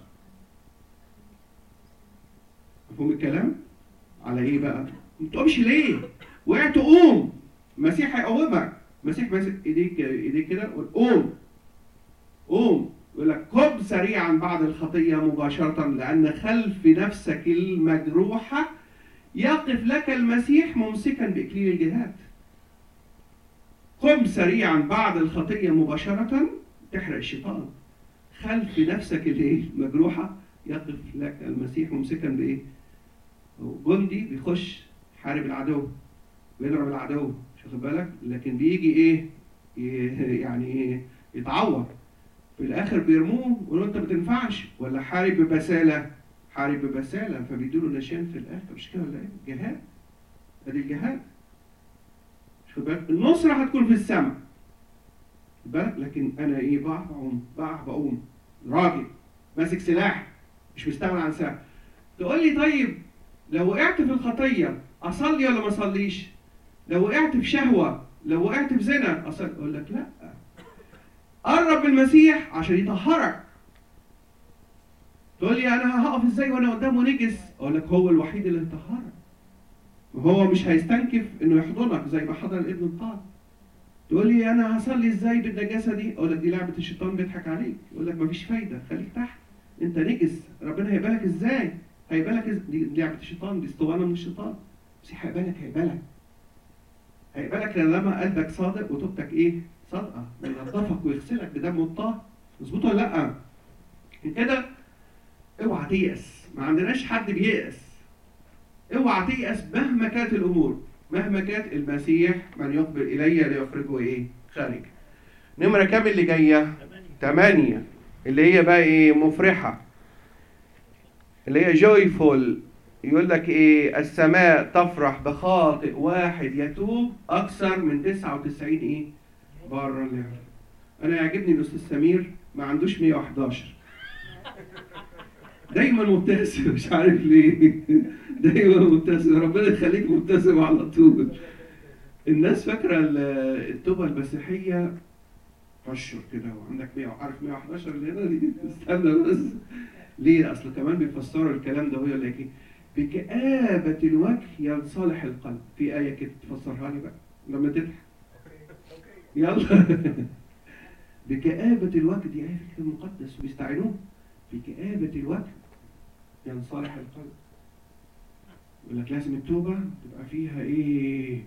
مفهوم الكلام؟ على إيه بقى؟ ما تقومش ليه؟ وقعت قوم. المسيح هيقومك. المسيح ماسك إيديك إيديك كده قوم. قوم. يقول لك قم سريعا بعد الخطية مباشرة لأن خلف نفسك المجروحة يقف لك المسيح ممسكا بإكليل الجهاد. قم سريعا بعد الخطية مباشرة تحرق الشيطان خلف نفسك الايه مجروحة يقف لك المسيح ممسكا بايه جندي بيخش حارب العدو بيضرب العدو مش واخد بالك لكن بيجي ايه ي- يعني إيه؟ يتعور في الاخر بيرموه ويقولوا انت ما تنفعش ولا حارب ببساله حارب ببساله فبيدوا له نشان في الاخر مش كده ولا ايه جهاد ادي الجهاد مش واخد بالك النصره هتكون في السماء خد بالك لكن انا ايه بقع بقوم بقع بقوم راجل ماسك سلاح مش مستغني عن سلاح تقول لي طيب لو وقعت في الخطيه اصلي ولا ما اصليش لو وقعت في شهوه لو وقعت في زنا اصلي اقول لك لا قرب من المسيح عشان يطهرك تقول لي انا هقف ازاي وانا قدامه نجس اقول لك هو الوحيد اللي يطهرك وهو مش هيستنكف انه يحضنك زي ما حضن الابن الطاهر تقول لي انا هصلي ازاي بالنجاسه دي اقول لك دي لعبه الشيطان بيضحك عليك يقول لك مفيش فايده خليك تحت انت نجس ربنا هيقبلك ازاي هيقبلك إز... دي دي لعبه الشيطان دي اسطوانه من الشيطان بس هيقبلك هيقبلك هيقبلك لما قلبك صادق وتوبتك ايه صادقه ينظفك ويغسلك بدم الطاهر مظبوط ولا لا عشان كده اوعى تيأس ما عندناش حد بييأس اوعى تيأس مهما كانت الامور مهما كانت المسيح من يقبل الي ليخرجه ايه خارج نمره كام اللي جايه ثمانية اللي هي بقى ايه مفرحة اللي هي جويفول يقول لك ايه السماء تفرح بخاطئ واحد يتوب اكثر من 99 ايه بره اللي انا يعجبني الاستاذ سمير ما عندوش 111 دايما مبتسم مش عارف ليه دايما مبتسم ربنا يخليك مبتسم على طول الناس فاكره ال- التوبه المسيحيه قشر كده وعندك 100 عارف 111 اللي هنا دي استنى بس ليه اصل كمان بيفسروا الكلام ده ويقول لك ايه بكآبة الوجه ينصلح القلب في آية كده تفسرها لي بقى لما تضحك يلا بكآبة الوجه دي آية في الكتاب المقدس وبيستعينوها بكآبة الوجه ينصلح القلب يقول لك لازم التوبة تبقى فيها ايه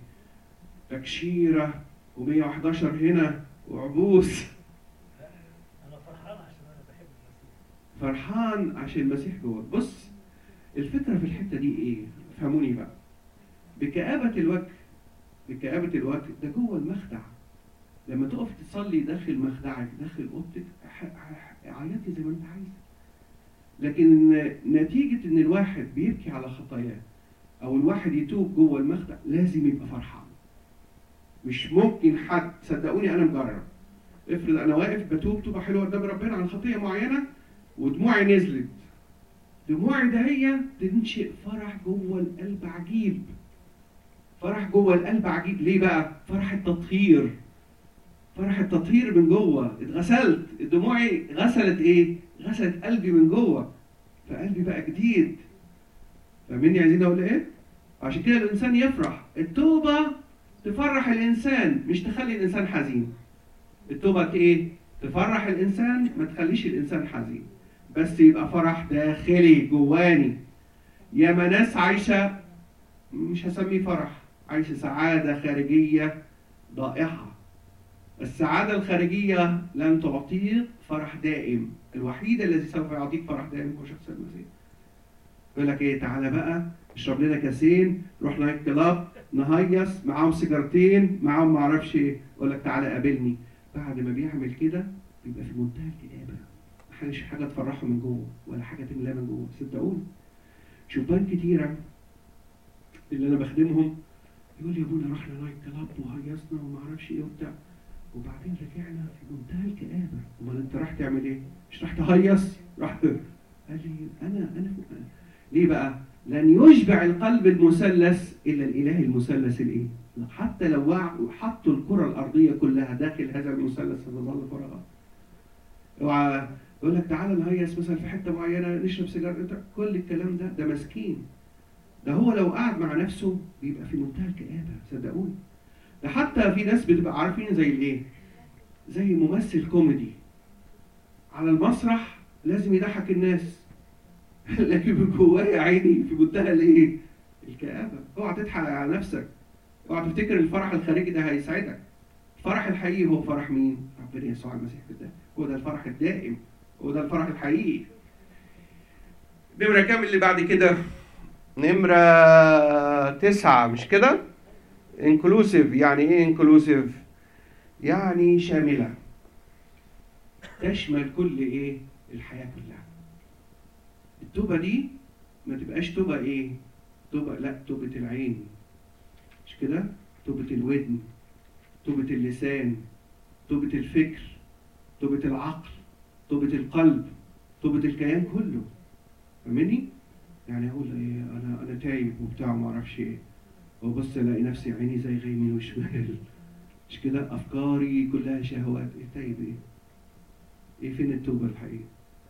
تكشيرة و111 هنا وعبوس انا فرحان عشان انا بحب المسيح فرحان عشان المسيح جوه بص الفكرة في الحتة دي ايه فهموني بقى بكآبة الوجه بكآبة الوجه ده جوه المخدع لما تقف تصلي داخل مخدعك داخل اوضتك ح- ح- عيطي زي ما انت عايز لكن نتيجة ان الواحد بيبكي على خطاياه او الواحد يتوب جوه المخدع لازم يبقى فرحان مش ممكن حد صدقوني انا مجرب افرض انا واقف بتوب توبه حلوه قدام ربنا عن خطيه معينه ودموعي نزلت دموعي ده هي تنشئ فرح جوه القلب عجيب فرح جوه القلب عجيب ليه بقى فرح التطهير فرح التطهير من جوه اتغسلت دموعي غسلت ايه غسلت قلبي من جوه فقلبي بقى جديد فاهميني عايزين اقول ايه عشان كده الانسان يفرح التوبه تفرح الانسان مش تخلي الانسان حزين التوبه ايه تفرح الانسان ما تخليش الانسان حزين بس يبقى فرح داخلي جواني ياما ناس عايشه مش هسميه فرح عايشه سعاده خارجيه ضائعه السعاده الخارجيه لن تعطيك فرح دائم الوحيد الذي سوف يعطيك فرح دائم هو شخص المسيح يقول لك ايه تعالى بقى اشرب لنا كاسين نروح نايت كلاب نهيص معاهم سيجارتين معاهم ما اعرفش ايه يقول لك تعالى قابلني بعد ما بيعمل كده بيبقى في منتهى الكآبة محدش حاجة تفرحه من جوه ولا حاجة تملاه من جوه صدقوني شبان كتيرة اللي أنا بخدمهم يقول لي يا ابونا رحنا نايت كلاب وهيصنا وما اعرفش ايه وبتاع وبعدين رجعنا في منتهى الكآبة امال انت راح تعمل ايه؟ مش راح تهيص؟ راح قال لي انا انا ليه بقى؟ لن يشبع القلب المثلث الا الاله المثلث الايه؟ حتى لو وع- حطوا الكره الارضيه كلها داخل هذا المثلث ستظل فراغا. اوعى يقول لك تعالى نهيص مثلا في حته معينه نشرب سيجاره كل الكلام ده ده مسكين. ده هو لو قعد مع نفسه بيبقى في منتهى الكآبه صدقوني. ده حتى في ناس بتبقى عارفين زي الايه؟ زي ممثل كوميدي. على المسرح لازم يضحك الناس. لكن من جواه يا عيني في منتهى الايه؟ الكآبة، اوعى تضحك على نفسك. اوعى تفتكر الفرح الخارجي ده هيسعدك. الفرح الحقيقي هو فرح مين؟ ربنا يسوع المسيح في الدائم. هو ده الفرح الدائم. هو ده الفرح الحقيقي. نمرة كام اللي بعد كده؟ نمرة تسعة مش كده؟ انكلوسيف يعني ايه انكلوسيف يعني شامله تشمل كل ايه الحياه كلها التوبه دي ما تبقاش توبه ايه توبه لا توبه العين مش كده توبه الودن توبه اللسان توبه الفكر توبه العقل توبه القلب توبه الكيان كله فاهمني يعني اقول ايه انا انا تايب وبتاع ما اعرفش ايه وبص الاقي نفسي عيني زي يمين وشمال مش كده افكاري كلها شهوات ايه تايب ايه ايه فين التوبه الحقيقيه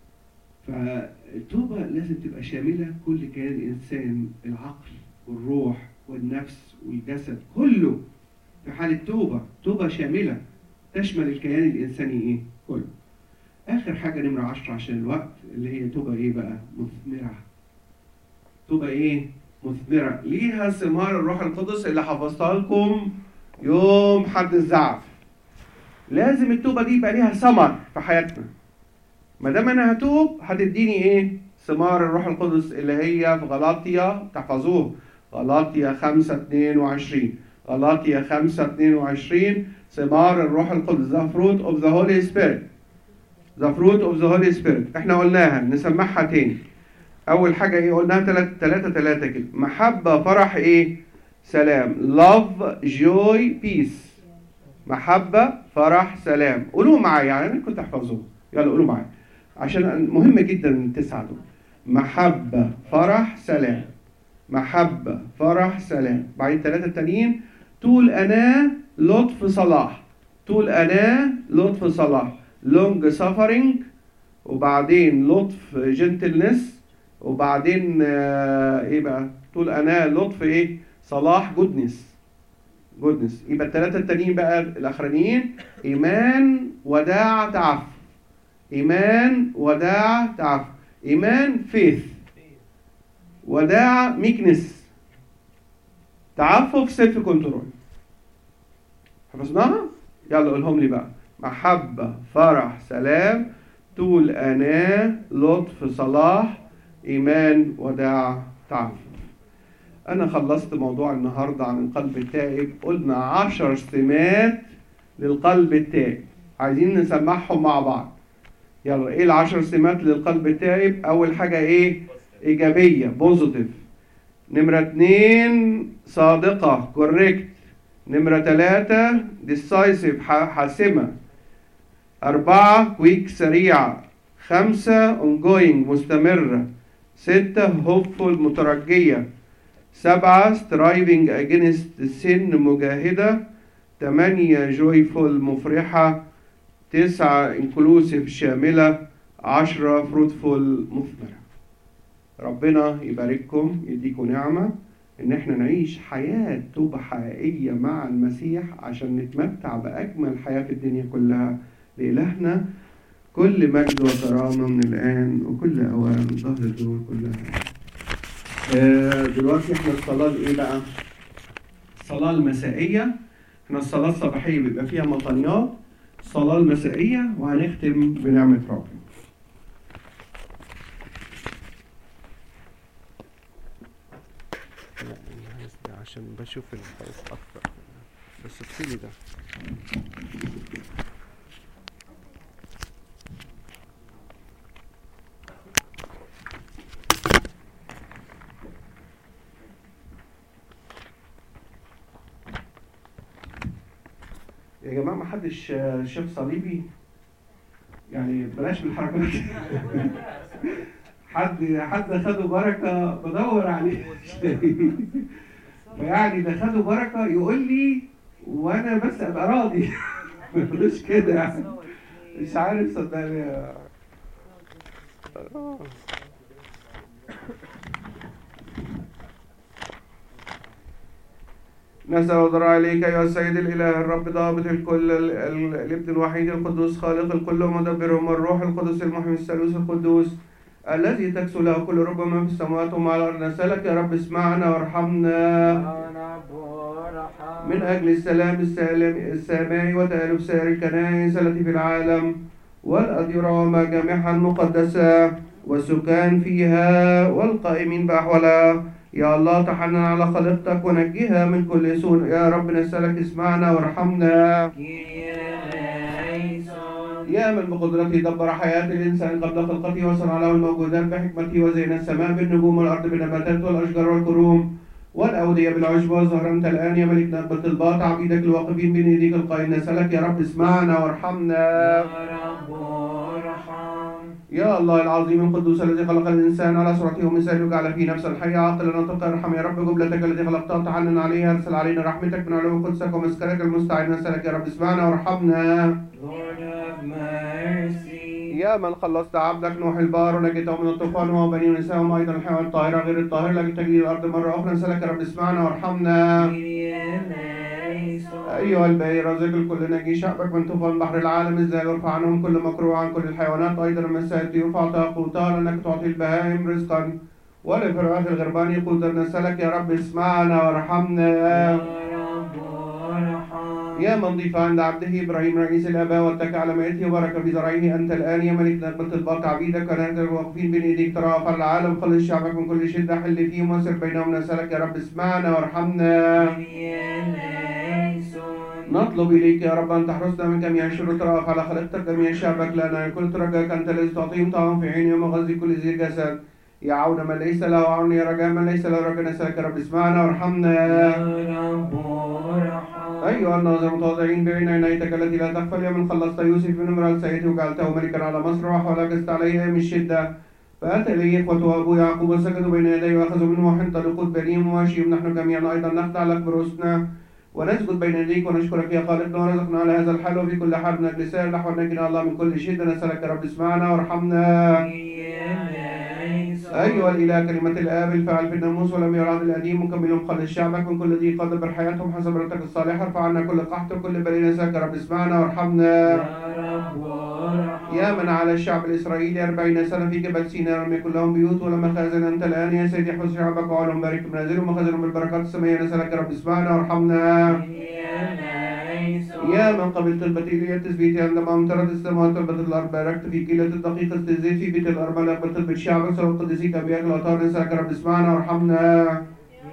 فالتوبه لازم تبقى شامله كل كيان الانسان العقل والروح والنفس والجسد كله في حاله توبه توبه شامله تشمل الكيان الانساني ايه كله اخر حاجه نمره 10 عشان الوقت اللي هي توبه ايه بقى مثمره توبه ايه مثمره ليها ثمار الروح القدس اللي حفظتها لكم يوم حد الزعف لازم التوبه دي يبقى ليها ثمر في حياتنا ما دام انا هتوب هتديني ايه ثمار الروح القدس اللي هي في غلاطيا تحفظوه غلاطيا 5 22 غلاطيا 5 22 ثمار الروح القدس the fruit of the Holy Spirit the fruit of the Holy Spirit احنا قلناها نسمعها تاني اول حاجه ايه قلناها ثلاثة ثلاثة ثلاثة كده محبه فرح ايه سلام love joy peace محبه فرح سلام قولوا معايا يعني انا كنت احفظوه يلا قولوا معايا عشان مهم جدا التسعه دول محبه فرح سلام محبه فرح سلام بعدين ثلاثه التانيين طول انا لطف صلاح طول انا لطف صلاح لونج سفرنج وبعدين لطف جنتلنس وبعدين آه، ايه بقى طول انا لطف ايه صلاح جودنس جودنس يبقى الثلاثه التانيين بقى الاخرانيين ايمان وداع تعفف ايمان وداع تعفف ايمان فيث وداع ميكنس تعفف سيلف كنترول حفظناها يلا قولهم لي بقى محبة فرح سلام طول أناة لطف صلاح إيمان وداع تعفف أنا خلصت موضوع النهاردة عن القلب التائب قلنا عشر سمات للقلب التائب عايزين نسمعهم مع بعض يلا إيه العشر سمات للقلب التائب أول حاجة إيه إيجابية بوزيتيف نمرة اتنين صادقة كوريكت نمرة تلاتة decisive ح- حاسمة أربعة كويك سريعة خمسة ongoing مستمرة ستة hopeful مترجية سبعة striving against sin مجاهدة تمانية joyful مفرحة تسعة inclusive شاملة عشرة fruitful مثمرة ربنا يبارككم يديكم نعمة إن إحنا نعيش حياة توبة حقيقية مع المسيح عشان نتمتع بأجمل حياة في الدنيا كلها لإلهنا كل مجد وكرامة من الآن وكل أوان ظهر الدور كلها آه، دلوقتي احنا الصلاة ايه بقى؟ الصلاة المسائية احنا الصلاة الصباحية بيبقى فيها مطنيات الصلاة المسائية وهنختم بنعمة ربنا لا عشان بشوف الحروف اكتر بس اطفيلي ده يا جماعة ما حدش آه، شاف صليبي يعني بلاش من الحركات حد حد خده بركة بدور عليه فيعني ده خده بركة يقول لي وانا بس ابقى راضي مش كده يعني مش عارف صدقني آه. نسأل ودرع إليك أيها السيد الإله الرب ضابط الكل ال- ال- الابن الوحيد القدوس خالق الكل ومدبرهم الروح القدس المحمي الثالوث القدوس الذي تكسو له كل ربما في السماوات وما على الأرض نسألك يا رب اسمعنا وارحمنا من أجل السلام السالم السامي وتألف سائر الكنائس التي في العالم والأديرة وما جامعها المقدسة والسكان فيها والقائمين بأحوالها يا الله تحنن على خليقتك ونجيها من كل سوء يا رب نسألك اسمعنا وارحمنا يا من بقدرته دبر حياة الإنسان قبل خلقته وصنع له الموجودات بحكمته وزين السماء بالنجوم والأرض بالنباتات والأشجار والكروم والأودية بالعشب والزهر أنت الآن يا ملك نبة الطلبات عبيدك الواقفين بين يديك القائل نسألك يا رب اسمعنا وارحمنا يا الله العظيم القدوس الذي خلق الإنسان على صورته ومثاله وجعل فيه نفسا حية عاقلا ناطقا ارحم يا رب جملتك التي خلقتها تحنن عليها ارسل علينا رحمتك من علو قدسك ومسكنك المستعين نسألك يا رب اسمعنا وارحمنا يا من خلصت عبدك نوح البار ونجيته من الطوفان وهو بني ونساء وايضا الحيوان الطاهره غير الطاهره التي تجري الارض مره اخرى نسالك يا رب اسمعنا وارحمنا ايها الباقي رزق الكل نجي شعبك من طوفان بحر العالم ازاي يرفع عنهم كل مكروه عن كل الحيوانات ايضا المسائل يرفع قوتها لانك تعطي البهائم رزقا ولفرعات الغربان قوتا نسالك يا رب اسمعنا وارحمنا يا من ضيف عند عبده ابراهيم رئيس الاباء واتكى على مائته وبارك في زرعه انت الان يا ملك نقبه الباق عبيدك ونحن الواقفين بين ايديك ترى افر العالم خلص شعبك من كل شده حل فيهم وسر بينهم نسالك يا رب اسمعنا وارحمنا نطلب اليك يا رب ان تحرسنا من جميع الشرور ترى على خلقتك جميع شعبك لنا كل ترجاك انت الذي تعطيهم طعام في عين يوم غزي كل ذي جسد يا عون من ليس له عون يا رجاء من ليس له رجاء نسالك يا رب اسمعنا وارحمنا أيها الناظر المتواضعين بين عينيتك التي لا تخفى اليوم خلصت يوسف بن امرأة سيدي وجعلته ملكا على مصر وحولكست عليه من الشدة فأتى إليه إخوته أبو يعقوب وسجدوا بين يديه وأخذوا منه وحنطة لقود بنيهم وماشيهم نحن جميعا أيضا نخضع لك برؤوسنا ونسجد بين يديك ونشكرك يا خالقنا ورزقنا على هذا الحال وفي كل حال نجلس نحو نجنا الله من كل شدة نسألك يا رب اسمعنا وارحمنا أيها الإله كلمة الآب الفاعل في الناموس ولم يرى عن القديم مكمل خلص شعبك من كل ذي قدر حياتهم حسب رتك الصالحة ارفع عنا كل قحط وكل بلية نسألك يا رب اسمعنا وارحمنا يا من على الشعب الإسرائيلي أربعين سنة في جبل سيناء لم يكن لهم بيوت ولا مخازن أنت الآن يا سيدي احفظ شعبك وعلهم بارك منازلهم وخزنهم بالبركات السمية نسألك يا رب اسمعنا وارحمنا يا من قبل طلبة إلي التثبيت عندما امطرت السماوات طلبة الأرض باركت في كيلة الدقيقة الزيت في بيت الأرملة قبل طلبة شعبك سوى قدسيك أبيات الأطهار نسألك يا رب اسمعنا وارحمنا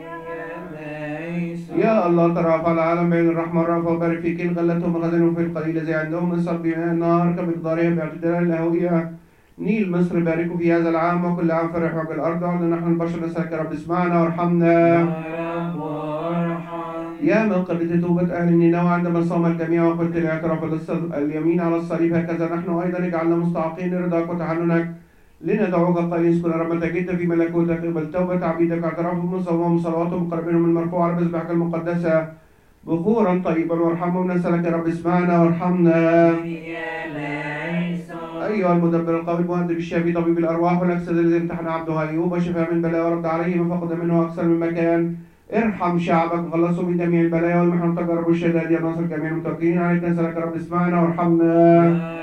يا الله ترافع العالم بين الرحمة والرأفة وبارك في كل غلتهم وخزنهم في القليل زي عندهم من صب النار كمقدارها باعتدال الهوية نيل مصر باركوا في هذا العام وكل عام فرح وجه الأرض وعندنا نحن البشر نسألك يا رب اسمعنا وارحمنا يا من قبلت توبة أهل نينوى عندما صام الجميع وقلت الاعتراف للص- اليمين على الصليب هكذا نحن أيضا اجعلنا مستحقين لرضاك وتحننك لندعوك قائلين اسكن رحمتك جدا في ملكوتك اقبل توبة عبيدك اعترافهم من صومهم وصلواتهم قربهم المرفوع على مذبحك المقدسة بخورا طيبا وارحمهم نسألك يا رب اسمعنا وارحمنا أيها المدبر القوي المهدب الشافي طبيب الأرواح والأجساد الذي امتحن عبده أيوب وشفى من بلاء ورد عليه ما فقد منه أكثر من مكان ارحم شعبك وخلصه من جميع البلايا والمحن والتجارب والشدائد يا ناصر جميع المتوكلين عليك نسألك يا رب اسمعنا وارحمنا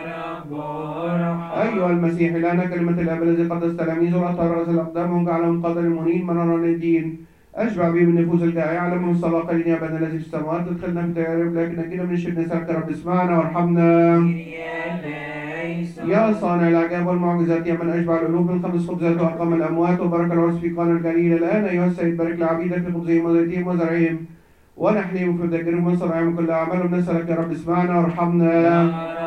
أيها المسيح لنا كلمة الأب الذي قدس تلاميذه الأطهار رأس الأقدام وجعلهم قدر المنين منارا للدين أشبع به من نفوس الجائعة علمهم الصلاة قليل يا أبانا الذي في السماوات ادخلنا في تجارب لكن نجينا من الشر نسألك يا رب اسمعنا وارحمنا يا صانع الأعجاب والمعجزات يا من أشبع القلوب من خمس خبزات وأقام الأموات وبارك العرس في قانا الجليل الآن أيها السيد بارك لعبيدك في خبزهم وزيتهم وزرعهم ونحلهم في ذكرهم وصنعهم كل أعمالهم نسألك يا رب اسمعنا وارحمنا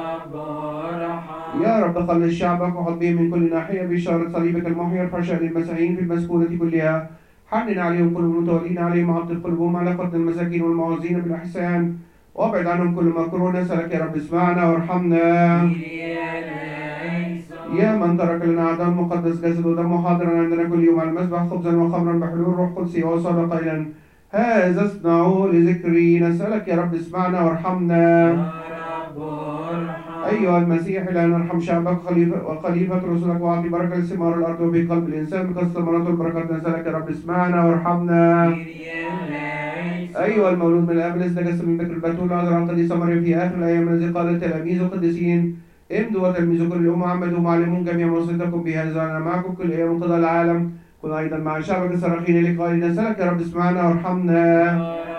يا رب خلص شعبك وحط بهم من كل ناحية بإشارة صليبك المحيي ارفع شأن المسيحيين في المسكونة كلها حنن عليهم كل المتولين عليهم عبد قلوبهم على قدر المساكين والمعوزين بالإحسان وابعد عنهم كل مكروه نسألك يا رب اسمعنا وارحمنا يا من ترك لنا أعداء المقدس جسد ودمه حاضرا عندنا كل يوم على المسبح خبزا وخمرا بحلول روح قدسي وصلى قائلا هذا اصنعوا لذكري نسألك يا رب اسمعنا وارحمنا أيها المسيح لا نرحم شعبك خليفة وخليفة رسلك وأعطي بركة لثمار الأرض وفي قلب الإنسان كالثمرات والبركات نسألك يا رب اسمعنا وارحمنا أيها المولود من الآب الذي تجسد من بكر البتول عذر عن قديس مريم في آخر الأيام الذي قال التلاميذ القديسين امضوا وتلميذوا كل الأمة وعمدوا معلمون جميع وصيتكم بهذا أنا معكم كل أيام قضاء العالم كن أيضا مع شعبك الصراخين لك قائلين نسألك يا رب اسمعنا وارحمنا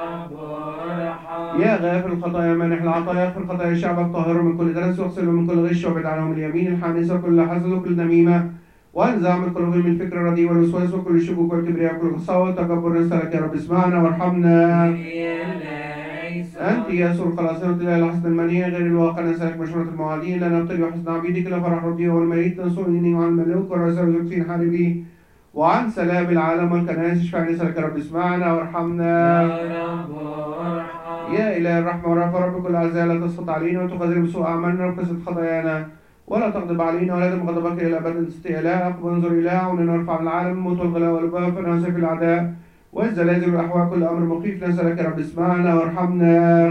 يا غافر الخطايا مانح العطايا اغفر خطايا شعبك طاهر من كل درس واغسله من كل غش وابعد عنهم اليمين الحانسة وكل حسد وكل نميمة وانزع من قلوبهم الفكر الرديء والوسواس وكل الشكوك والكبرياء وكل الخصاوة والتكبر نسألك يا رب اسمعنا وارحمنا أنت يا سور خلاصنا إلى الحسن المنيع غير الواقع نسألك مشورة الموالين لا نبتغي حسن عبيدك لا فرح ربي والميت تنصرني وعن الملوك والرسول والزكسين حاربي وعن سلام العالم والكنائس اشفع نسألك يا رب اسمعنا وارحمنا يا إله الرحمة والرحمة رب كل أعزاء لا تسقط علينا وتخزن بسوء أعمالنا وكسر خطايانا ولا تغضب علينا ولا تدم غضبك إلى الأبد استئلاء وانظر إلى عوننا نرفع من العالم الموت والغلاء والباب فنهزك الأعداء والزلازل والأحواء كل أمر مخيف نسألك يا رب اسمعنا وارحمنا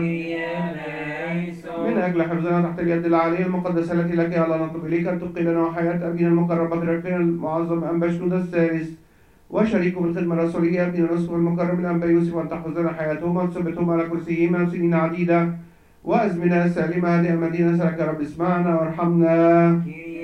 من أجل حفظنا تحت اليد العالية المقدسة التي لك يا الله نطلب إليك أن تبقي لنا وحياة أبينا المقرب بطريقنا المعظم أنبا شنود الثالث وشريكه في الخدمة الرسولية ابن الأسقف المكرم الأنبا يوسف وأن تحفظ لنا حياتهم وتثبتهم على كرسيهما سنين عديدة وأزمنة سالمة هذه المدينة سلك يا رب اسمعنا وارحمنا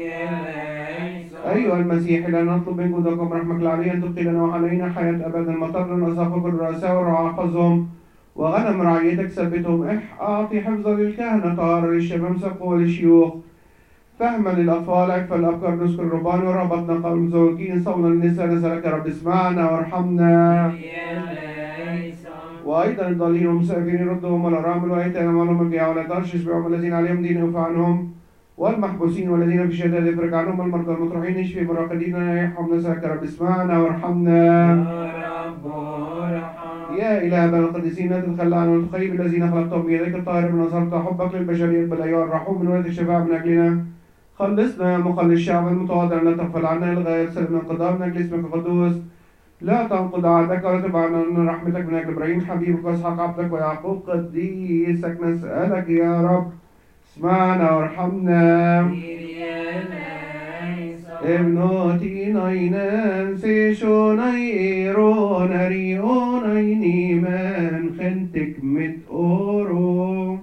أيها المسيح لا نطلب من جودكم رحمك العلي أن تبقي لنا وعلينا حياة أبدا المطر نصف كل رؤساء ورعاة حفظهم وغنم رعيتك ثبتهم اح أعطي حفظا للكهنة طهارة للشباب سقوة للشيوخ فهما للأطفال أكفى الأفكار نسك الربان وربطنا قول مزوجين صونا للنساء نسألك يا رب اسمعنا وارحمنا وأيضا الضالين والمسافرين ردهم والأرامل وأيتام ولهم الجياع ولا ترشش بهم الذين عليهم دين يوفى عنهم والمحبوسين والذين في شدائد افرج عنهم المرضى المطروحين اشفي مراقدين يحهم نسألك يا رب اسمعنا وارحمنا يا إله بني القديسين لا تتخلى عنهم وتخيب الذين خلقتهم بيدك الطاهر من نصرت حبك للبشرية بل أيها الرحوم من ولد الشفاعة من أجلنا خلصنا يا مخلص الشعب المتواضع لا تغفل عنا للغاية سلم القضاء من أجل اسمك القدوس لا تنقض عهدك ولا تبعنا من رحمتك من أجل إبراهيم حبيبك وإسحاق عبدك ويعقوب قديسك نسألك يا رب اسمعنا وارحمنا ابنوتي ناينان سيشوناي إيروناري أوناي نيمان خنتك مت أورو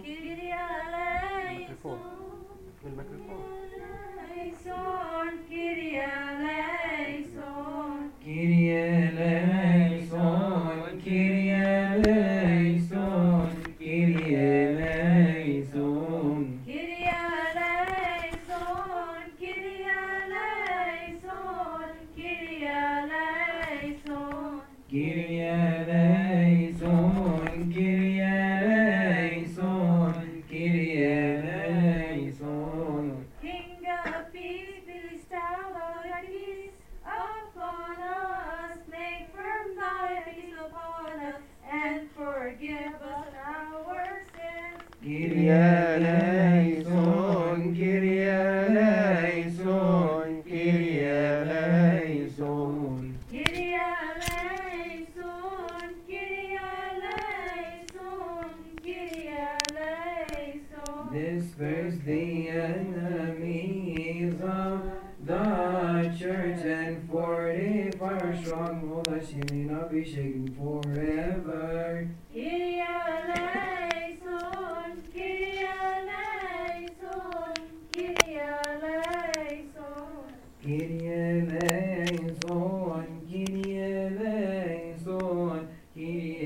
King of peace, be bestowed all thy peace upon us. Make firm thy peace upon us, and forgive us our sins. Kyrie eleison, Kyrie eleison, Kyrie eleison. Kyrie eleison, Kyrie eleison, Kyrie eleison. Disperse the enemies of the church and fortify our stronghold that she may not be shaken forever. Kyrie eleison, Kyrie eleison, Kyrie eleison. Kyrie eleison, Kyrie eleison, Kyrie